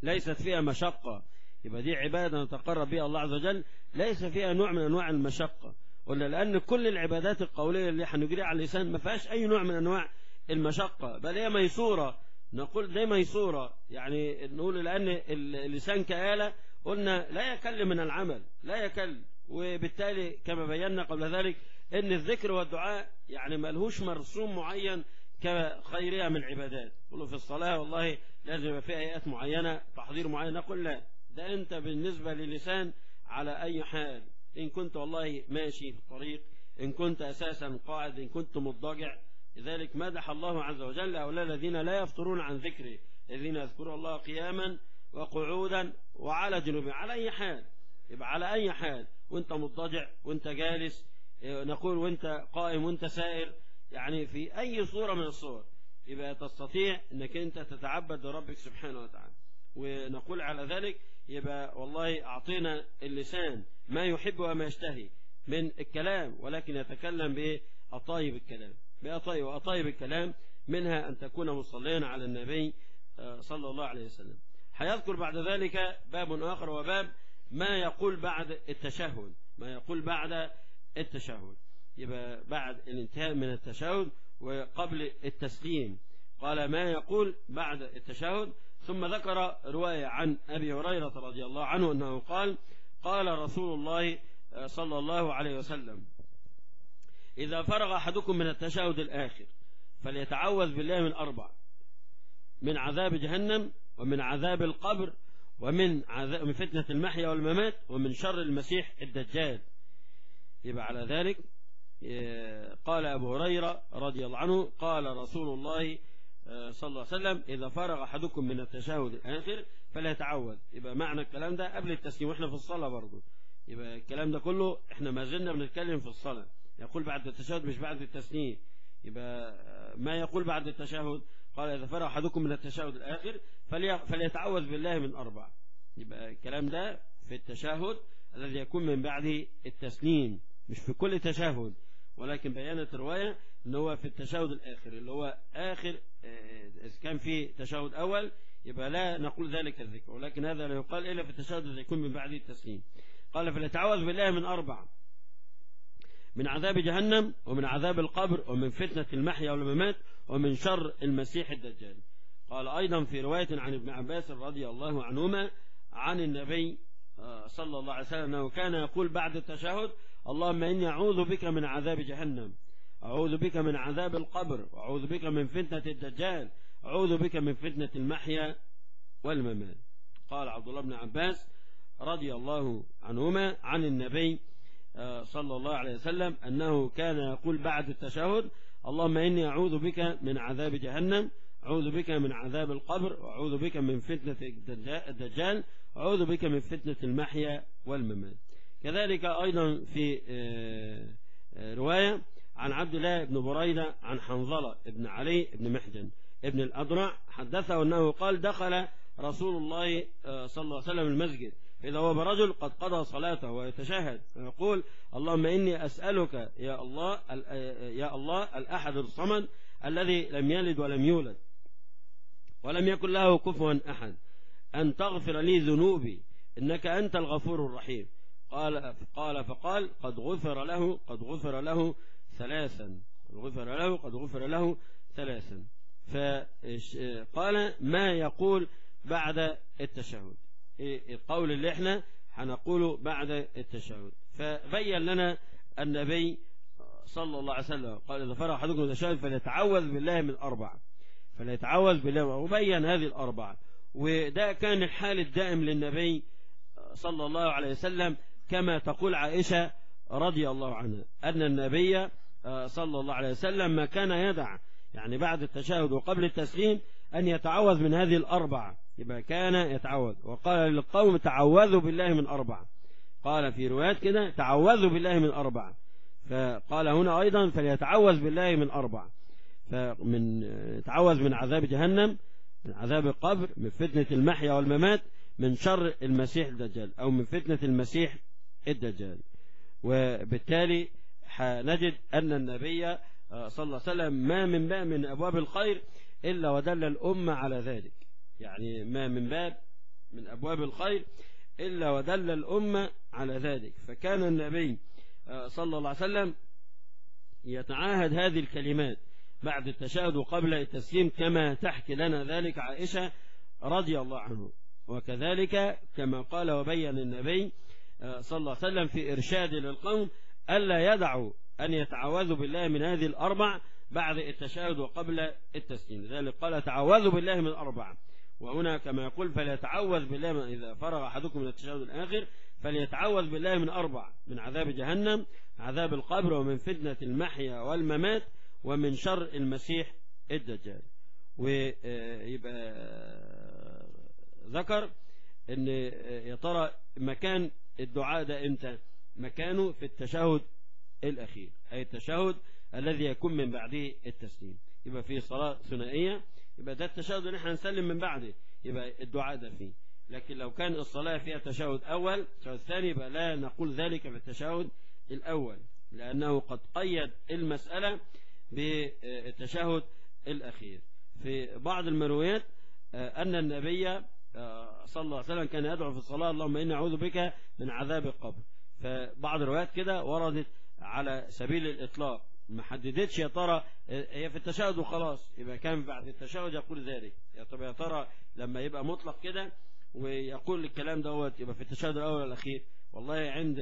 ليست فيها مشقة يبقى دي عبادة نتقرب بها الله عز وجل ليس فيها نوع من أنواع المشقة قلنا لأن كل العبادات القولية اللي هنجريها على اللسان ما فيهاش أي نوع من أنواع المشقة بل هي ميسورة نقول دي ميسورة يعني نقول لأن اللسان كآلة قلنا لا يكل من العمل لا يكل وبالتالي كما بينا قبل ذلك ان الذكر والدعاء يعني ملهوش مرسوم معين كخيرها من العبادات قلوا في الصلاة والله لازم يبقى فيها آيات معينة تحضير معين نقول لا ده انت بالنسبة للسان على اي حال ان كنت والله ماشي في الطريق ان كنت اساسا قاعد ان كنت مضطجع لذلك مدح الله عز وجل هؤلاء الذين لا يفطرون عن ذكره الذين يذكرون الله قياما وقعودا وعلى جنوبهم على اي حال يبقى على اي حال وانت مضطجع وانت جالس نقول وانت قائم وانت سائر يعني في اي صورة من الصور يبقى تستطيع انك انت تتعبد لربك سبحانه وتعالى ونقول على ذلك يبقى والله اعطينا اللسان ما يحب وما يشتهي من الكلام ولكن يتكلم بأطايب الكلام بأطايب وأطايب الكلام منها أن تكون مصليا على النبي صلى الله عليه وسلم هيذكر بعد ذلك باب آخر وباب ما يقول بعد التشهد ما يقول بعد التشهد يبقى بعد الانتهاء من التشهد وقبل التسليم قال ما يقول بعد التشهد ثم ذكر رواية عن أبي هريرة رضي الله عنه أنه قال قال رسول الله صلى الله عليه وسلم إذا فرغ أحدكم من التشهد الآخر فليتعوذ بالله من أربع من عذاب جهنم ومن عذاب القبر ومن عذاب من فتنة المحيا والممات ومن شر المسيح الدجال يبقى على ذلك قال أبو هريرة رضي الله عنه قال رسول الله صلى الله عليه وسلم إذا فرغ أحدكم من التشهد الآخر فلا يتعوذ يبقى معنى الكلام ده قبل التسليم وإحنا في الصلاة برضه يبقى الكلام ده كله إحنا ما زلنا بنتكلم في الصلاة يقول بعد التشهد مش بعد التسليم يبقى ما يقول بعد التشهد قال إذا فرغ أحدكم من التشهد الآخر فليتعوذ بالله من أربع يبقى الكلام ده في التشهد الذي يكون من بعد التسليم مش في كل تشهد ولكن بيانت الرواية ان هو في التشهد الآخر اللي هو آخر إذا كان في تشهد أول يبقى لا نقول ذلك الذكر ولكن هذا لا يقال إلا في التشهد الذي يكون من بعد التسليم قال فليتعوذ بالله من أربع من عذاب جهنم ومن عذاب القبر ومن فتنة المحيا والممات ومن شر المسيح الدجال قال أيضا في رواية عن ابن عباس رضي الله عنهما عن النبي صلى الله عليه وسلم أنه كان يقول بعد التشهد اللهم إني أعوذ بك من عذاب جهنم أعوذ بك من عذاب القبر وأعوذ بك من فتنة الدجال أعوذ بك من فتنة المحيا والممات قال عبد الله بن عباس رضي الله عنهما عن النبي صلى الله عليه وسلم أنه كان يقول بعد التشهد اللهم إني أعوذ بك من عذاب جهنم أعوذ بك من عذاب القبر وأعوذ بك من فتنة الدجال أعوذ بك من فتنة المحيا والممات كذلك أيضا في رواية عن عبد الله بن بريدة عن حنظلة بن علي بن محجن ابن الأضرع حدثه أنه قال دخل رسول الله صلى الله عليه وسلم المسجد إذا هو برجل قد قضى صلاته ويتشهد ويقول اللهم إني أسألك يا الله يا الله الأحد الصمد الذي لم يلد ولم يولد ولم يكن له كفوا أحد أن تغفر لي ذنوبي إنك أنت الغفور الرحيم قال قال فقال قد غفر له قد غفر له ثلاثا قد غفر له قد غفر له ثلاثا فقال ما يقول بعد التشهد القول اللي احنا هنقوله بعد التشهد فبين لنا النبي صلى الله عليه وسلم قال إذا فرغ أحدكم من التشهد فليتعوذ بالله من أربع فليتعوذ بالله وبين هذه الأربعة وده كان الحال الدائم للنبي صلى الله عليه وسلم كما تقول عائشة رضي الله عنها أن النبي صلى الله عليه وسلم ما كان يدع يعني بعد التشهد وقبل التسليم أن يتعوذ من هذه الأربعة يبقى كان يتعوذ وقال للقوم تعوذوا بالله من أربعة قال في روايات كده تعوذوا بالله من أربعة فقال هنا أيضا فليتعوذ بالله من أربعة فمن تعوذ من عذاب جهنم من عذاب القبر من فتنة المحيا والممات من شر المسيح الدجال أو من فتنة المسيح الدجال وبالتالي نجد أن النبي صلى الله عليه وسلم ما من باب من أبواب الخير إلا ودل الأمة على ذلك يعني ما من باب من أبواب الخير إلا ودل الأمة على ذلك فكان النبي صلى الله عليه وسلم يتعاهد هذه الكلمات بعد التشهد وقبل التسليم كما تحكي لنا ذلك عائشة رضي الله عنه وكذلك كما قال وبين النبي صلى الله عليه وسلم في إرشاد للقوم ألا يدعوا أن يتعوذوا بالله من هذه الأربع بعد التشهد وقبل التسليم لذلك قال تعوذوا بالله من الأربع وهنا كما يقول فليتعوذ بالله من إذا فرغ أحدكم من التشهد الآخر فليتعوذ بالله من أربع من عذاب جهنم عذاب القبر ومن فتنة المحيا والممات ومن شر المسيح الدجال ويبقى ذكر ان يا ترى مكان الدعاء ده امتى مكانه في التشهد الاخير اي التشهد الذي يكون من بعده التسليم يبقى في صلاة ثنائية يبقى ده التشهد اللي احنا هنسلم من بعده يبقى الدعاء ده فيه لكن لو كان الصلاة فيها تشهد أول التشهد الثاني يبقى لا نقول ذلك في التشهد الأول لأنه قد قيد المسألة بالتشهد الأخير في بعض المرويات أن النبي صلى الله عليه وسلم كان يدعو في الصلاة اللهم إني أعوذ بك من عذاب القبر فبعض الروايات كده وردت على سبيل الإطلاق ما حددتش يا ترى هي في التشهد وخلاص يبقى كان بعد التشهد يقول ذلك يا طب يا ترى لما يبقى مطلق كده ويقول الكلام دوت يبقى في التشهد الأول والأخير والله عند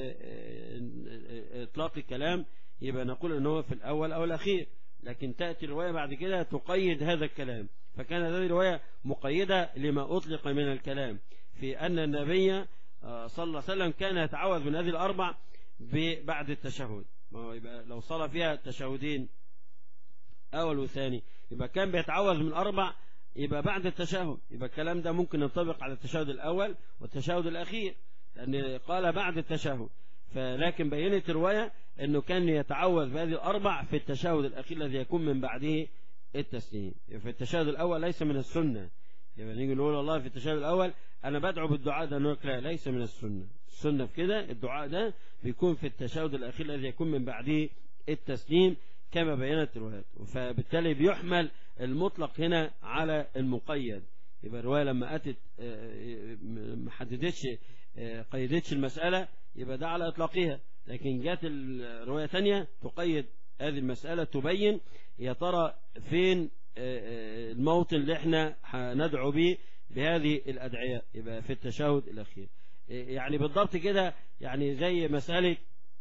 إطلاق الكلام يبقى نقول ان هو في الأول أو الأخير لكن تأتي الرواية بعد كده تقيد هذا الكلام فكان هذه الرواية مقيدة لما أطلق من الكلام في أن النبي صلى الله عليه وسلم كان يتعوذ من هذه الأربع بعد التشهد يبقى لو صلى فيها تشهدين أول وثاني يبقى كان بيتعوذ من أربع يبقى بعد التشهد يبقى الكلام ده ممكن ينطبق على التشهد الأول والتشهد الأخير لأن قال بعد التشهد فلكن بينت الرواية أنه كان يتعوذ بهذه الأربع في التشهد الأخير الذي يكون من بعده التسليم في التشهد الأول ليس من السنة يبقى نيجي نقول الله في التشهد الأول أنا بدعو بالدعاء ده نقول لا ليس من السنة السنة في كده الدعاء ده بيكون في التشهد الأخير الذي يكون من بعده التسليم كما بينت الروايات فبالتالي بيحمل المطلق هنا على المقيد يبقى الرواية لما أتت ما حددتش قيدتش المسألة يبقى ده على إطلاقها لكن جات الرواية ثانية تقيد هذه المسألة تبين يا ترى فين الموطن اللي احنا هندعو به بهذه الأدعية يبقى في التشهد الأخير يعني بالضبط كده يعني زي مسألة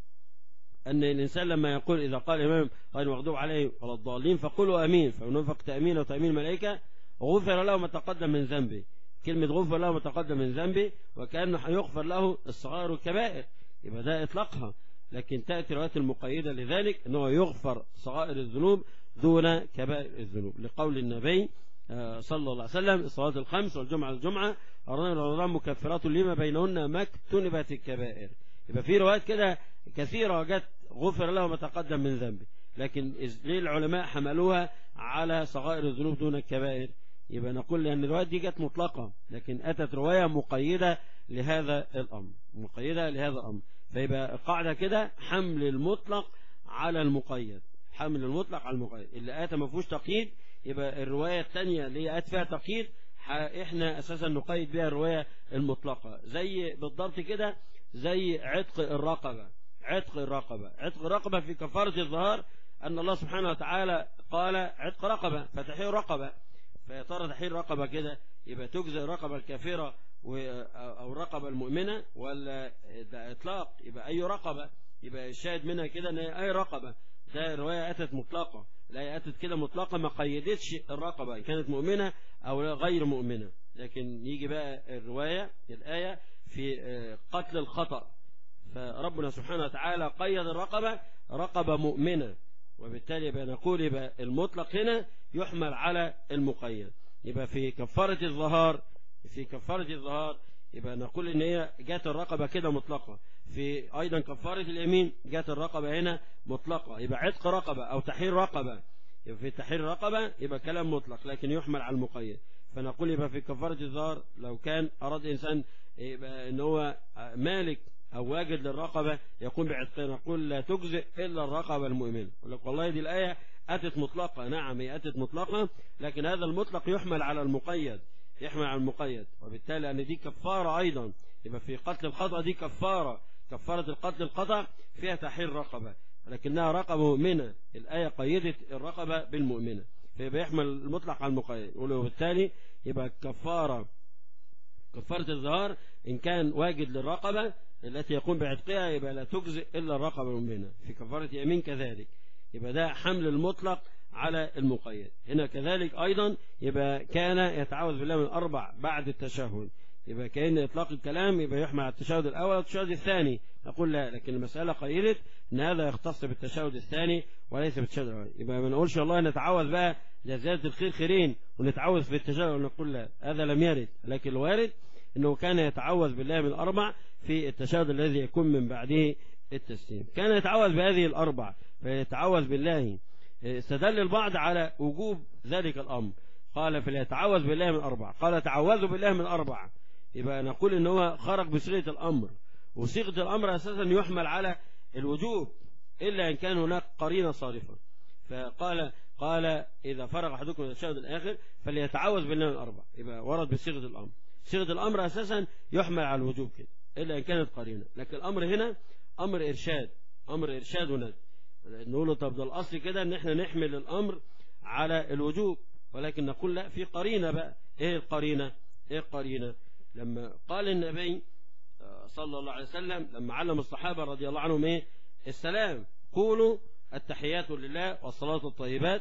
أن الإنسان لما يقول إذا قال الإمام غير مغضوب عليه ولا الضالين فقولوا أمين فمن وفق تأمين وتأمين الملائكة غفر له ما تقدم من ذنبه كلمة غفر له ما تقدم من ذنبه وكأنه هيغفر له الصغائر والكبائر يبقى ده إطلاقها لكن تأتي الروايات المقيدة لذلك أنه يغفر صغائر الذنوب دون كبائر الذنوب لقول النبي صلى الله عليه وسلم الصلاة الخمس والجمعة الجمعة رمضان مكفرات لما بينهن ما اكتنبت الكبائر يبقى في روايات كده كثيرة جت غفر له ما تقدم من ذنبه لكن ليه العلماء حملوها على صغائر الذنوب دون الكبائر يبقى نقول لأن الروايات دي جت مطلقة لكن أتت رواية مقيدة لهذا الأمر مقيدة لهذا الأمر فيبقى القاعدة كده حمل المطلق على المقيد حمل المطلق على المقيد اللي آتى ما فيهوش تقييد يبقى الرواية الثانية اللي آت فيها تقييد احنا اساسا نقيد بها الرواية المطلقة زي بالضبط كده زي عتق الرقبة عتق الرقبة عتق الرقبة في كفارة الظهار أن الله سبحانه وتعالى قال عتق رقبة فتحير رقبة فيا ترى تحير رقبة كده يبقى تجزئ الرقبة الكافرة أو الرقبة المؤمنة ولا ده إطلاق يبقى أي رقبة يبقى الشاهد منها كده أن أي رقبة ده الرواية أتت مطلقة لا أتت كده مطلقة ما قيدتش الرقبة كانت مؤمنة أو غير مؤمنة لكن يجي بقى الرواية الآية في قتل الخطأ فربنا سبحانه وتعالى قيد الرقبة رقبة مؤمنة وبالتالي يبقى نقول يبقى المطلق هنا يحمل على المقيد يبقى في كفارة الظهار في كفارة الظهار يبقى نقول ان هي جات الرقبة كده مطلقة في ايضا كفارة اليمين جات الرقبة هنا مطلقة يبقى عتق رقبة او تحرير رقبة يبقى في تحرير رقبة يبقى كلام مطلق لكن يحمل على المقيد فنقول يبقى في كفارة الظهار لو كان اراد انسان يبقى ان هو مالك او واجد للرقبة يقوم بعتقها نقول لا تجزئ الا الرقبة المؤمنة يقول لك والله دي الاية اتت مطلقة نعم هي اتت مطلقة لكن هذا المطلق يحمل على المقيد يحمل على المقيد وبالتالي أن دي كفارة أيضا يبقى في قتل الخطأ دي كفارة كفارة القتل الخطأ فيها تحرير رقبة لكنها رقبة مؤمنة الآية قيدت الرقبة بالمؤمنة فيبقى يحمل المطلق على المقيد وبالتالي يبقى كفارة كفارة الظهار إن كان واجد للرقبة التي يقوم بعتقها يبقى لا تجزئ إلا الرقبة المؤمنة في كفارة يمين كذلك يبقى ده حمل المطلق على المقيد هنا كذلك أيضا يبقى كان يتعوذ بالله من الأربع بعد التشهد يبقى كأن إطلاق الكلام يبقى يحمل على التشهد الأول والتشهد الثاني نقول لا لكن المسألة قيدت أن هذا يختص بالتشهد الثاني وليس بالتشهد الأول يبقى ما نقولش الله نتعوذ بقى لزيادة الخير خيرين ونتعوذ في التشهد ونقول لا هذا لم يرد لكن الوارد أنه كان يتعوذ بالله من الأربع في التشهد الذي يكون من بعده التسليم كان يتعوذ بهذه الأربع فيتعوذ بالله استدل البعض على وجوب ذلك الأمر قال فليتعوذ بالله من أربع قال تعوذوا بالله من أربع يبقى نقول ان هو خرج بصيغة الأمر وصيغة الأمر أساسا يحمل على الوجوب إلا إن كان هناك قرينة صارفة فقال قال إذا فرغ أحدكم من التشهد الآخر فليتعوذ بالله من أربع يبقى ورد بصيغة الأمر صيغة الأمر أساسا يحمل على الوجوب كده إلا إن كانت قرينة لكن الأمر هنا أمر إرشاد أمر إرشاد وندب نقول له طب ده الأصل كده إن إحنا نحمل الأمر على الوجوب ولكن نقول لا في قرينة بقى إيه القرينة إيه القرينة لما قال النبي صلى الله عليه وسلم لما علم الصحابة رضي الله عنهم إيه السلام قولوا التحيات لله والصلاة الطيبات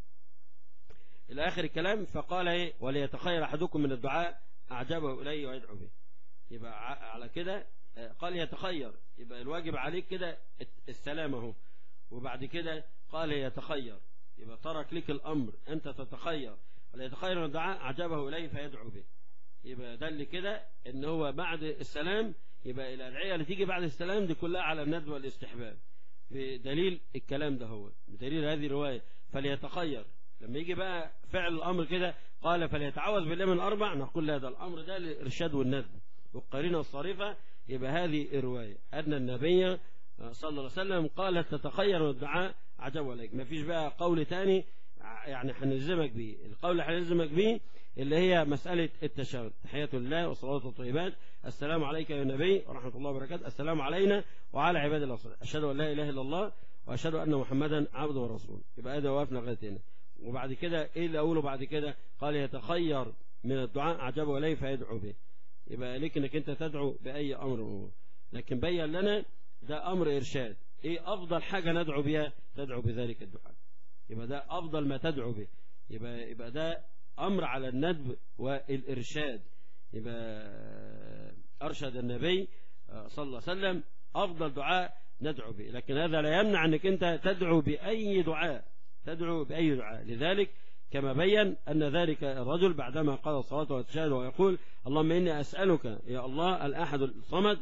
إلى آخر الكلام فقال إيه وليتخير أحدكم من الدعاء أعجبه إليه ويدعو به يبقى على كده قال يتخير يبقى الواجب عليك كده السلام اهو وبعد كده قال يتخير يبقى ترك لك الأمر أنت تتخير ولا يتخير من الدعاء أعجبه إليه فيدعو به يبقى ده اللي كده ان هو بعد السلام يبقى الأدعية اللي تيجي بعد السلام دي كلها على الندب والاستحباب بدليل الكلام ده هو بدليل هذه الرواية فليتخير لما يجي بقى فعل الأمر كده قال فليتعوذ بالله من أربع نقول لا ده الأمر ده للإرشاد والندب والقرينة الصارفة يبقى هذه الرواية أن النبي صلى الله عليه وسلم قال تتخير الدعاء عجب عليك ما فيش بقى قول تاني يعني هنلزمك بيه القول اللي هنلزمك بيه اللي هي مسألة التشهد تحية الله والصلاة الطيبات السلام عليك يا نبي ورحمة الله وبركاته السلام علينا وعلى عباد الله الصالحين أشهد أن لا إله إلا الله وأشهد أن محمدا عبده ورسوله يبقى هذا وقفنا لغاية هنا وبعد كده إيه اللي أقوله بعد كده قال يتخير من الدعاء عجبه إليه فيدعو به يبقى لك انك انت تدعو بأي أمر هو لكن بين لنا ده أمر إرشاد إيه أفضل حاجة ندعو بها تدعو بذلك الدعاء يبقى ده أفضل ما تدعو به يبقى, يبقى ده أمر على الندب والإرشاد يبقى أرشد النبي صلى الله عليه وسلم أفضل دعاء ندعو به لكن هذا لا يمنع أنك أنت تدعو بأي دعاء تدعو بأي دعاء لذلك كما بين أن ذلك الرجل بعدما قال الصلاة والتشهد ويقول اللهم إني أسألك يا الله الأحد الصمد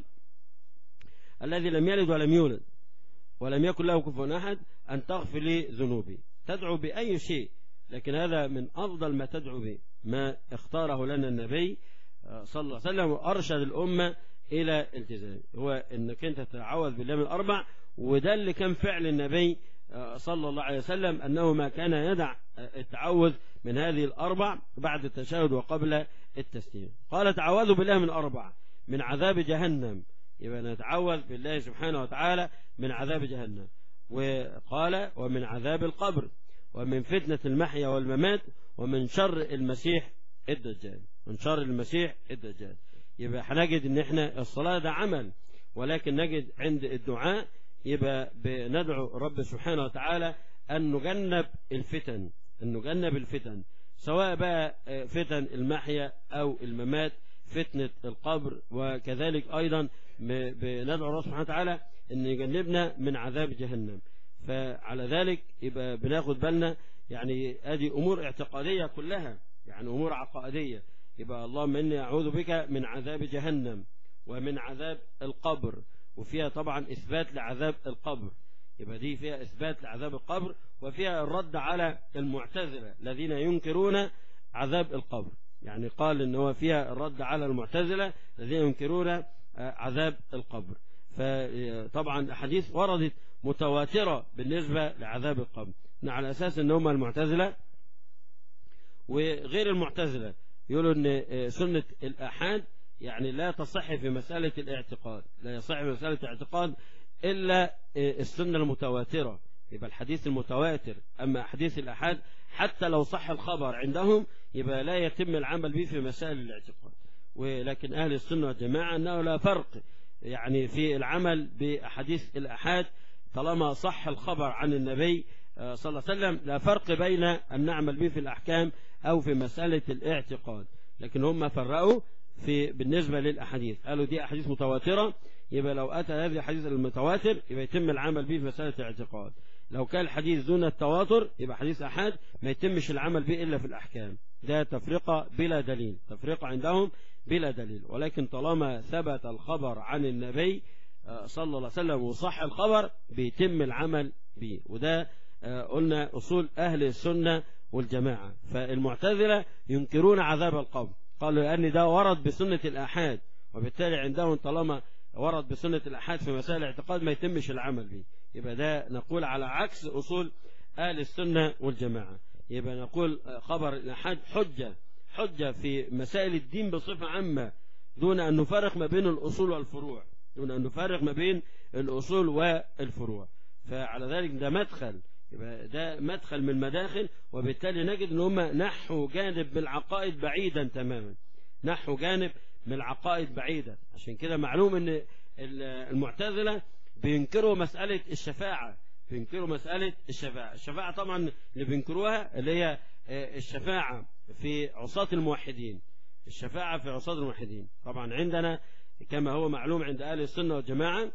الذي لم يلد ولم يولد ولم يكن له كفوا أحد أن تغفر لي ذنوبي تدعو بأي شيء لكن هذا من أفضل ما تدعو به ما اختاره لنا النبي صلى الله عليه وسلم وأرشد الأمة إلى التزام هو أنك أنت تتعوذ بالله من الأربع وده اللي كان فعل النبي صلى الله عليه وسلم أنه ما كان يدع التعوذ من هذه الأربع بعد التشهد وقبل التسليم قال تعوذوا بالله من أربع من عذاب جهنم يبقى نتعوذ بالله سبحانه وتعالى من عذاب جهنم وقال ومن عذاب القبر ومن فتنة المحيا والممات ومن شر المسيح الدجال من شر المسيح الدجال يبقى هنجد ان احنا الصلاة ده عمل ولكن نجد عند الدعاء يبقى بندعو رب سبحانه وتعالى أن نجنب الفتن أن نجنب الفتن سواء بقى فتن المحيا أو الممات فتنة القبر وكذلك أيضا بندعو الله سبحانه وتعالى أن يجنبنا من عذاب جهنم فعلى ذلك يبقى بناخد بالنا يعني هذه أمور اعتقادية كلها يعني أمور عقائدية يبقى اللهم إني أعوذ بك من عذاب جهنم ومن عذاب القبر وفيها طبعا إثبات لعذاب القبر يبقى دي فيها إثبات لعذاب القبر وفيها الرد على المعتزلة الذين ينكرون عذاب القبر يعني قال إن هو فيها الرد على المعتزلة الذين ينكرون عذاب القبر فطبعا الحديث وردت متواترة بالنسبة لعذاب القبر على أساس أن هم المعتزلة وغير المعتزلة يقولوا ان سنة الأحاد يعني لا تصح في مسألة الاعتقاد لا يصح في مسألة الاعتقاد إلا السنة المتواترة يبقى الحديث المتواتر أما حديث الأحاد حتى لو صح الخبر عندهم يبقى لا يتم العمل به في مسائل الاعتقاد ولكن أهل السنة والجماعة أنه لا فرق يعني في العمل بأحاديث الأحاد طالما صح الخبر عن النبي صلى الله عليه وسلم لا فرق بين أن نعمل به في الأحكام أو في مسألة الاعتقاد لكن هم فرقوا في بالنسبة للأحاديث قالوا دي أحاديث متواترة يبقى لو أتى هذه الحديث المتواتر يبقى يتم العمل به في مسألة الاعتقاد لو كان الحديث دون التواتر يبقى حديث أحد ما يتمش العمل به إلا في الأحكام ده تفرقة بلا دليل تفرقة عندهم بلا دليل ولكن طالما ثبت الخبر عن النبي صلى الله عليه وسلم وصح الخبر بيتم العمل به وده قلنا أصول أهل السنة والجماعة فالمعتزلة ينكرون عذاب القبر قالوا لأن ده ورد بسنة الآحاد وبالتالي عندهم طالما ورد بسنة الأحاد في مسائل الاعتقاد ما يتمش العمل به يبقى ده نقول على عكس أصول أهل السنة والجماعة يبقى نقول خبر الأحاد حجة حجة في مسائل الدين بصفة عامة دون أن نفرق ما بين الأصول والفروع دون أن نفرق ما بين الأصول والفروع فعلى ذلك ده مدخل يبقى ده مدخل من المداخل وبالتالي نجد ان هم نحوا جانب من العقائد بعيدا تماما نحوا جانب من العقائد بعيدا عشان كده معلوم ان المعتزلة بينكروا مسألة الشفاعة بينكروا مسألة الشفاعة الشفاعة طبعا اللي بينكروها اللي هي الشفاعة في عصاة الموحدين الشفاعة في عصاة الموحدين طبعا عندنا كما هو معلوم عند أهل السنة والجماعة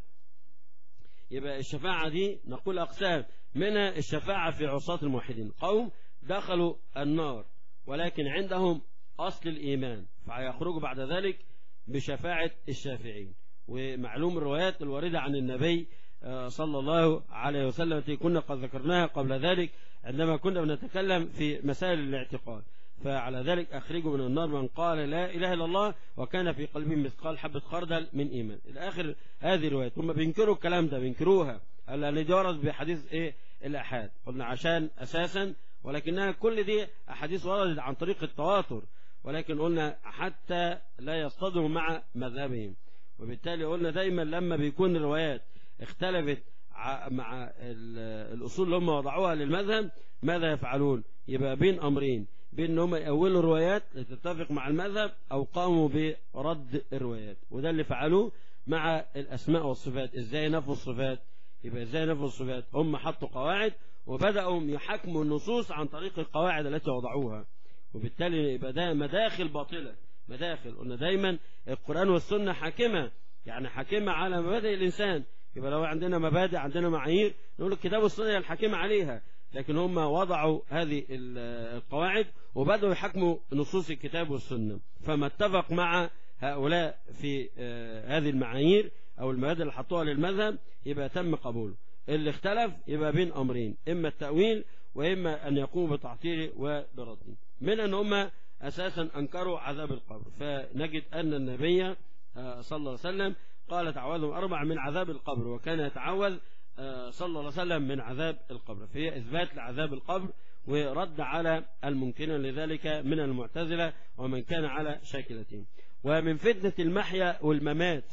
يبقى الشفاعة دي نقول أقسام منها الشفاعة في عصاة الموحدين قوم دخلوا النار ولكن عندهم أصل الإيمان فيخرجوا بعد ذلك بشفاعة الشافعين ومعلوم الروايات الواردة عن النبي صلى الله عليه وسلم التي كنا قد ذكرناها قبل ذلك عندما كنا بنتكلم في مسائل الاعتقاد فعلى ذلك أخرجوا من النار من قال لا إله إلا الله وكان في قلبه مثقال حبة خردل من إيمان الآخر هذه الرواية هم بينكروا الكلام ده بينكروها لأن دي ورد بحديث إيه الأحاد قلنا عشان أساسا ولكنها كل دي أحاديث وردت عن طريق التواتر ولكن قلنا حتى لا يصطدموا مع مذهبهم وبالتالي قلنا دايما لما بيكون الروايات اختلفت مع الأصول اللي هم وضعوها للمذهب ماذا يفعلون يبقى بين أمرين بين ان هم يأولوا الروايات لتتفق مع المذهب أو قاموا برد الروايات وده اللي فعلوه مع الأسماء والصفات إزاي نفوا الصفات يبقى إزاي نفوا الصفات هم حطوا قواعد وبدأوا يحكموا النصوص عن طريق القواعد التي وضعوها وبالتالي يبقى ده مداخل باطلة مداخل قلنا دايما القرآن والسنة حاكمة يعني حاكمة على مبادئ الإنسان يبقى لو عندنا مبادئ عندنا معايير نقول الكتاب والسنة الحاكمة عليها لكن هم وضعوا هذه القواعد وبدأوا يحكموا نصوص الكتاب والسنة فما اتفق مع هؤلاء في هذه المعايير أو المبادئ اللي حطوها للمذهب يبقى تم قبوله اللي اختلف يبقى بين أمرين إما التأويل وإما أن يقوموا بتعطيله وبرده من أن هم أساسا أنكروا عذاب القبر فنجد أن النبي صلى الله عليه وسلم قال تعوذهم أربع من عذاب القبر وكان يتعوذ صلى الله عليه وسلم من عذاب القبر فهي إثبات لعذاب القبر ورد على الممكن لذلك من المعتزلة ومن كان على شاكلتهم ومن فتنة المحيا والممات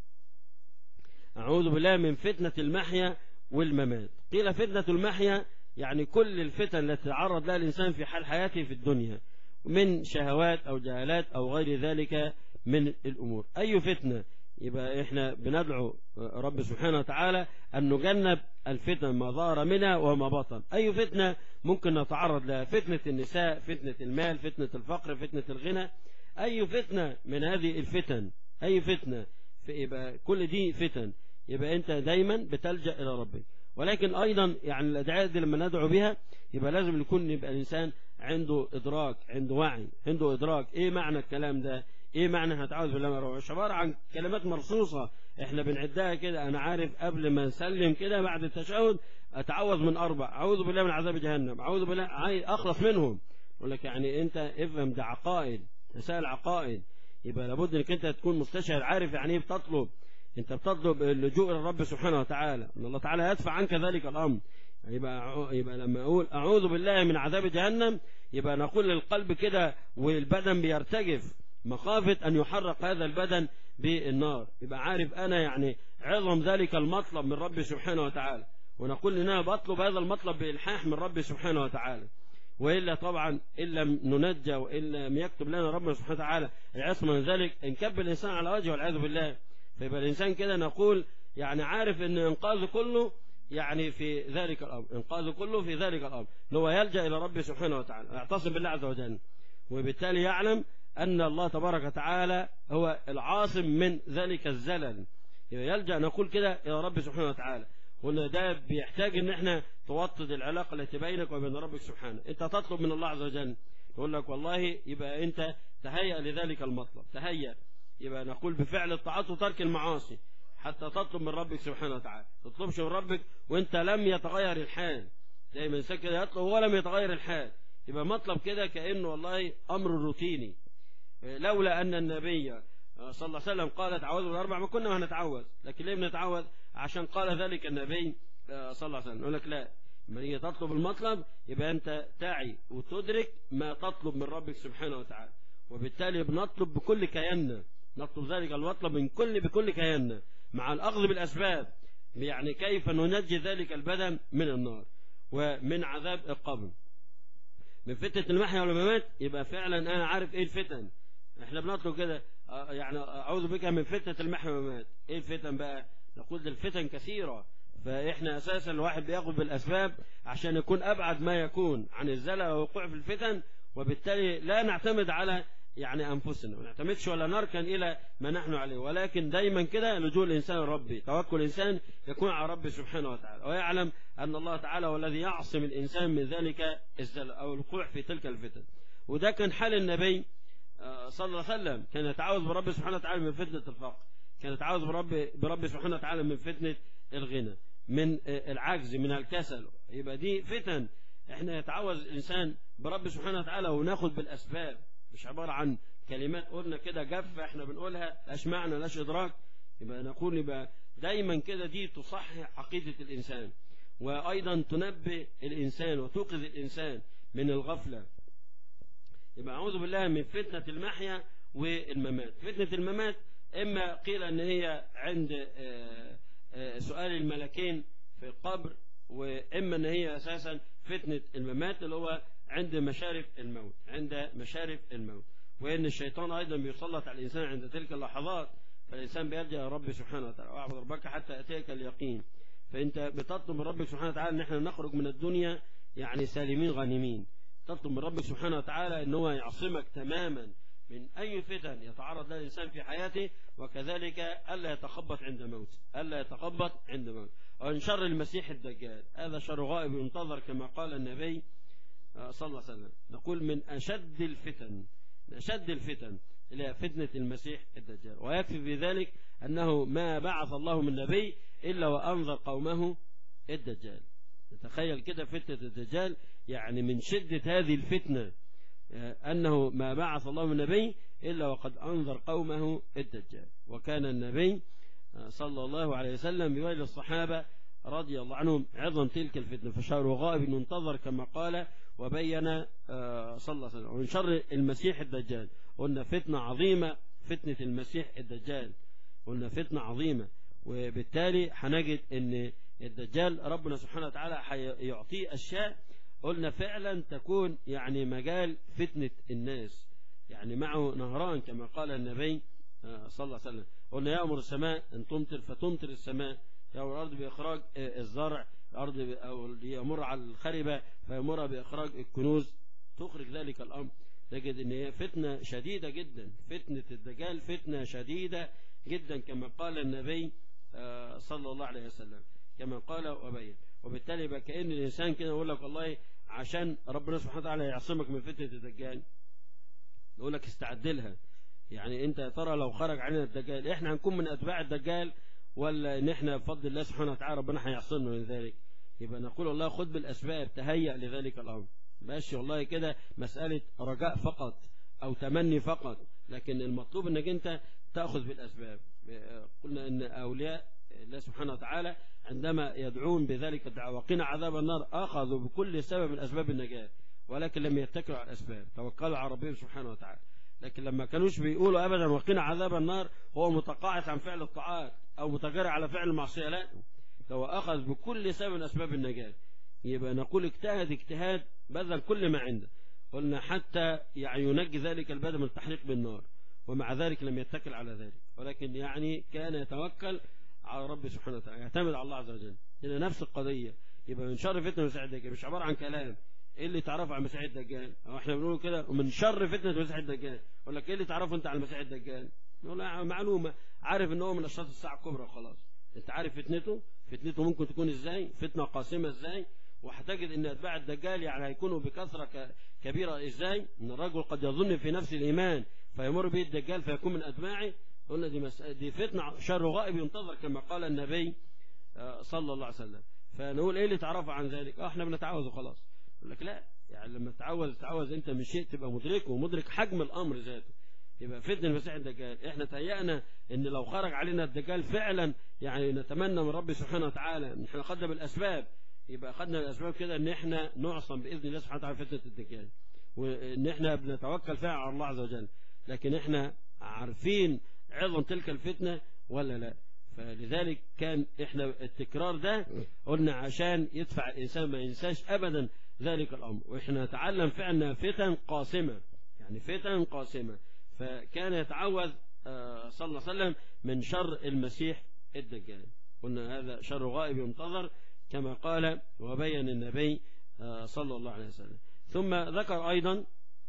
أعوذ بالله من فتنة المحيا والممات قيل فتنة المحيا يعني كل الفتن التي تعرض لها الإنسان في حال حياته في الدنيا من شهوات أو جهالات أو غير ذلك من الأمور أي فتنة يبقى احنا بندعو رب سبحانه وتعالى أن نجنب الفتن ما ظهر منها وما بطن أي فتنة ممكن نتعرض لها فتنة النساء فتنة المال فتنة الفقر فتنة الغنى أي فتنة من هذه الفتن أي فتنة يبقى كل دي فتن يبقى أنت دايما بتلجأ إلى ربك ولكن أيضا يعني الأدعاء دي لما ندعو بها يبقى لازم يكون يبقى الإنسان عنده إدراك عنده وعي عنده إدراك إيه معنى الكلام ده ايه معنى هتعوذ بالله من الروح عباره عن كلمات مرصوصه احنا بنعدها كده انا عارف قبل ما نسلم كده بعد التشهد اتعوذ من اربع اعوذ بالله من عذاب جهنم اعوذ بالله عايز اخلص منهم يقول لك يعني انت افهم ده عقائد مسائل عقائد يبقى لابد انك انت تكون مستشعر عارف يعني ايه بتطلب انت بتطلب اللجوء الى الرب سبحانه وتعالى ان الله تعالى يدفع عنك ذلك الامر يبقى يبقى لما اقول اعوذ بالله من عذاب جهنم يبقى نقول للقلب كده والبدن بيرتجف مخافة أن يحرق هذا البدن بالنار يبقى عارف أنا يعني عظم ذلك المطلب من ربي سبحانه وتعالى ونقول إن أنا بطلب هذا المطلب بإلحاح من ربي سبحانه وتعالى وإلا طبعا إن لم ننجى وإن لم يكتب لنا ربنا سبحانه وتعالى العصمة من ذلك انكب الإنسان على وجهه والعياذ بالله فيبقى الإنسان كده نقول يعني عارف أن إنقاذه كله يعني في ذلك الأمر إنقاذه كله في ذلك الأمر أن هو يلجأ إلى ربه سبحانه وتعالى يعتصم بالله عز وجل وبالتالي يعلم أن الله تبارك وتعالى هو العاصم من ذلك الزلل يلجأ نقول كده إلى رب سبحانه وتعالى قلنا ده بيحتاج ان احنا توطد العلاقة التي بينك وبين ربك سبحانه انت تطلب من الله عز وجل يقول لك والله يبقى انت تهيأ لذلك المطلب تهيأ يبقى نقول بفعل الطاعات وترك المعاصي حتى تطلب من ربك سبحانه وتعالى تطلبش من ربك وانت لم يتغير الحال زي ما الانسان كده يطلب ولم يتغير الحال يبقى مطلب كده كأنه والله امر روتيني لولا ان النبي صلى الله عليه وسلم قال تعوذوا بالاربع ما كنا هنتعوذ لكن ليه بنتعوذ عشان قال ذلك النبي صلى الله عليه وسلم يقول لك لا لما تيجي تطلب المطلب يبقى انت تعي وتدرك ما تطلب من ربك سبحانه وتعالى وبالتالي بنطلب بكل كياننا نطلب ذلك المطلب من كل بكل كياننا مع الاخذ بالاسباب يعني كيف ننجي ذلك البدن من النار ومن عذاب القبر من فتنة المحيا والممات يبقى فعلا انا عارف ايه الفتن احنا بنطلب كده يعني اعوذ بك من فتنة المحيا والممات ايه الفتن بقى نقول الفتن كثيرة فاحنا اساسا الواحد بياخذ بالاسباب عشان يكون ابعد ما يكون عن الزلل والوقوع في الفتن وبالتالي لا نعتمد على يعني انفسنا ما نعتمدش ولا نركن الى ما نحن عليه ولكن دايما كده لجوء الانسان ربي توكل الانسان يكون على ربي سبحانه وتعالى ويعلم ان الله تعالى هو الذي يعصم الانسان من ذلك الزلل او الوقوع في تلك الفتن وده كان حال النبي صلى الله عليه وسلم كان يتعوذ برب سبحانه وتعالى من فتنة الفقر كان يتعوذ برب برب سبحانه وتعالى من فتنة الغنى من العجز من الكسل يبقى دي فتن احنا يتعوذ الانسان برب سبحانه وتعالى وناخد بالاسباب مش عبارة عن كلمات قلنا كده جف احنا بنقولها لاش معنى لاش ادراك يبقى نقول يبقى دايما كده دي تصحح عقيدة الانسان وايضا تنبه الانسان وتوقظ الانسان من الغفلة يبقى اعوذ بالله من فتنة المحيا والممات فتنة الممات اما قيل ان هي عند سؤال الملكين في القبر واما ان هي اساسا فتنة الممات اللي هو عند مشارف الموت عند مشارف الموت وان الشيطان ايضا بيسلط على الانسان عند تلك اللحظات فالانسان بيرجع الى رب سبحانه وتعالى واعبد ربك حتى ياتيك اليقين فانت بتطلب من ربك سبحانه وتعالى ان احنا نخرج من الدنيا يعني سالمين غانمين تطلب من ربك سبحانه وتعالى ان هو يعصمك تماما من أي فتن يتعرض لها الإنسان في حياته وكذلك ألا يتخبط عند موت ألا يتخبط عند موت ومن شر المسيح الدجال هذا شر غائب ينتظر كما قال النبي صلى الله عليه وسلم نقول من أشد الفتن من أشد الفتن إلى فتنة المسيح الدجال ويكفي في ذلك أنه ما بعث الله من نبي إلا وأنذر قومه الدجال تخيل كده فتنة الدجال يعني من شدة هذه الفتنة أنه ما بعث الله من نبي إلا وقد أنذر قومه الدجال وكان النبي صلى الله عليه وسلم بوجه الصحابة رضي الله عنهم عظم تلك الفتنة فشهر غائب ينتظر كما قال وبين صلى الله عليه وسلم ومن شر المسيح الدجال قلنا فتنة عظيمة فتنة المسيح الدجال قلنا فتنة عظيمة وبالتالي هنجد ان الدجال ربنا سبحانه وتعالى يعطيه أشياء قلنا فعلا تكون يعني مجال فتنة الناس يعني معه نهران كما قال النبي صلى الله عليه وسلم قلنا يأمر السماء أن تمطر فتمطر السماء يأمر الأرض بإخراج الزرع الأرض أو يمر على الخربة فيمر بإخراج الكنوز تخرج ذلك الأمر تجد أن هي فتنة شديدة جدا فتنة الدجال فتنة شديدة جدا كما قال النبي صلى الله عليه وسلم كما قال وبين وبالتالي يبقى كأن الإنسان كده يقول لك والله عشان ربنا سبحانه وتعالى يعصمك من فتنة الدجال يقول لك استعد لها يعني انت ترى لو خرج علينا الدجال احنا هنكون من اتباع الدجال ولا ان احنا بفضل الله سبحانه وتعالى ربنا هيعصمنا من ذلك يبقى نقول والله خد بالاسباب تهيأ لذلك الامر ماشي والله كده مسألة رجاء فقط او تمني فقط لكن المطلوب انك انت تأخذ بالاسباب قلنا ان اولياء الله سبحانه وتعالى عندما يدعون بذلك الدعاء وقنا عذاب النار أخذوا بكل سبب من أسباب النجاة ولكن لم يتكلوا على الأسباب توكلوا على ربهم سبحانه وتعالى لكن لما كانوش بيقولوا أبدا وقنا عذاب النار هو متقاعس عن فعل الطاعات أو متجرع على فعل المعصية لا لو أخذ بكل سبب من أسباب النجاة يبقى نقول اجتهد اجتهاد بذل كل ما عنده قلنا حتى يعني ينجي ذلك البدن من التحريق بالنار ومع ذلك لم يتكل على ذلك ولكن يعني كان يتوكل على رب سبحانه وتعالى يعتمد على الله عز وجل هنا نفس القضية يبقى من شر فتنة المسيح الدجال مش عبارة عن كلام ايه اللي تعرفه عن المسيح الدجال او احنا بنقول كده ومن شر فتنة المسيح الدجال يقول لك ايه اللي تعرفه انت عن المسيح الدجال نقول له معلومة عارف ان هو من اشراط الساعة الكبرى خلاص انت عارف فتنته فتنته ممكن تكون ازاي فتنة قاسمة ازاي وهتجد ان اتباع الدجال يعني هيكونوا بكثرة كبيرة ازاي ان الرجل قد يظن في نفس الايمان فيمر به الدجال فيكون من اتباعه قلنا دي, مس... دي فتنة شر غائب ينتظر كما قال النبي صلى الله عليه وسلم فنقول ايه اللي تعرفه عن ذلك اه احنا بنتعوذ وخلاص يقول لك لا يعني لما تتعوذ تتعوذ انت من شيء تبقى مدركه ومدرك حجم الامر ذاته يبقى فتنة المسيح الدجال احنا تهيأنا ان لو خرج علينا الدجال فعلا يعني نتمنى من ربي سبحانه وتعالى ان احنا خدنا بالاسباب يبقى خدنا الاسباب كده ان احنا نعصم باذن الله سبحانه وتعالى فتنة الدجال وان احنا بنتوكل فيها على الله عز وجل لكن احنا عارفين عظم تلك الفتنة ولا لا فلذلك كان احنا التكرار ده قلنا عشان يدفع الانسان ما ينساش ابدا ذلك الامر واحنا نتعلم فعلا فتن قاسمة يعني فتن قاسمة فكان يتعوذ صلى الله عليه وسلم من شر المسيح الدجال قلنا هذا شر غائب ينتظر كما قال وبين النبي صلى الله عليه وسلم ثم ذكر أيضا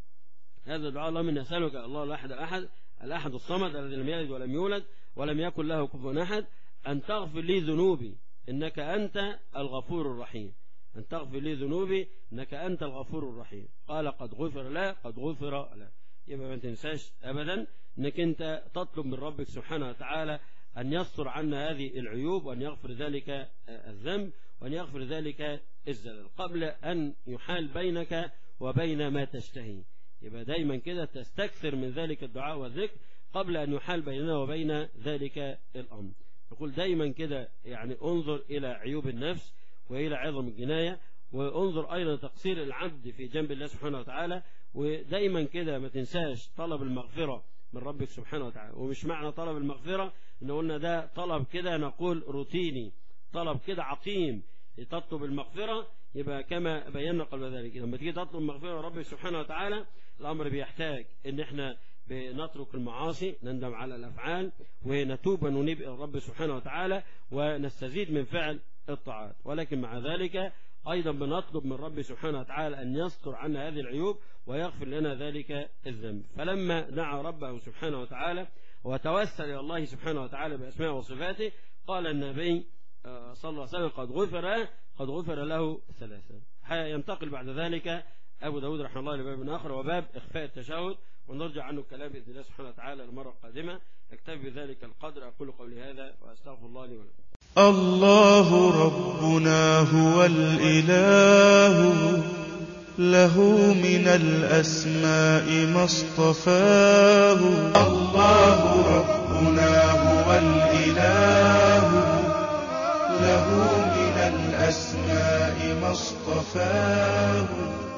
هذا الدعاء اللهم نسألك الله الأحد الأحد الأحد الصمد الذي لم يلد ولم يولد ولم يكن له كفوا أحد أن تغفر لي ذنوبي إنك أنت الغفور الرحيم أن تغفر لي ذنوبي إنك أنت الغفور الرحيم قال قد غفر لا قد غفر لا يبقى ما تنساش أبدا أنك أنت تطلب من ربك سبحانه وتعالى أن يستر عنا هذه العيوب وأن يغفر ذلك الذنب وأن يغفر ذلك الزلل قبل أن يحال بينك وبين ما تشتهي يبقى دايما كده تستكثر من ذلك الدعاء والذكر قبل أن يحال بيننا وبين ذلك الأمر يقول دايما كده يعني انظر إلى عيوب النفس وإلى عظم الجناية وانظر أيضا تقصير العبد في جنب الله سبحانه وتعالى ودايما كده ما تنساش طلب المغفرة من ربك سبحانه وتعالى ومش معنى طلب المغفرة ان قلنا ده طلب كده نقول روتيني طلب كده عقيم تطلب المغفرة يبقى كما بينا قبل ذلك لما تيجي تطلب المغفرة ربك سبحانه وتعالى الأمر بيحتاج ان احنا بنترك المعاصي نندم على الأفعال ونتوب وننيب إلى الرب سبحانه وتعالى ونستزيد من فعل الطاعات ولكن مع ذلك أيضا بنطلب من رب سبحانه وتعالى أن يستر عنا هذه العيوب ويغفر لنا ذلك الذنب فلما دعا ربه سبحانه وتعالى وتوسل إلى الله سبحانه وتعالى بأسماء وصفاته قال النبي صلى الله عليه وسلم قد غفر قد غفر له ثلاثا ينتقل بعد ذلك أبو داود رحمه الله لباب آخر وباب إخفاء التشهد ونرجع عنه الكلام بإذن الله سبحانه وتعالى المرة القادمة أكتفي بذلك القدر أقول قولي هذا وأستغفر الله لي ولكم الله ربنا هو الإله له من الأسماء ما اصطفاه الله ربنا هو الإله له من الأسماء ما اصطفاه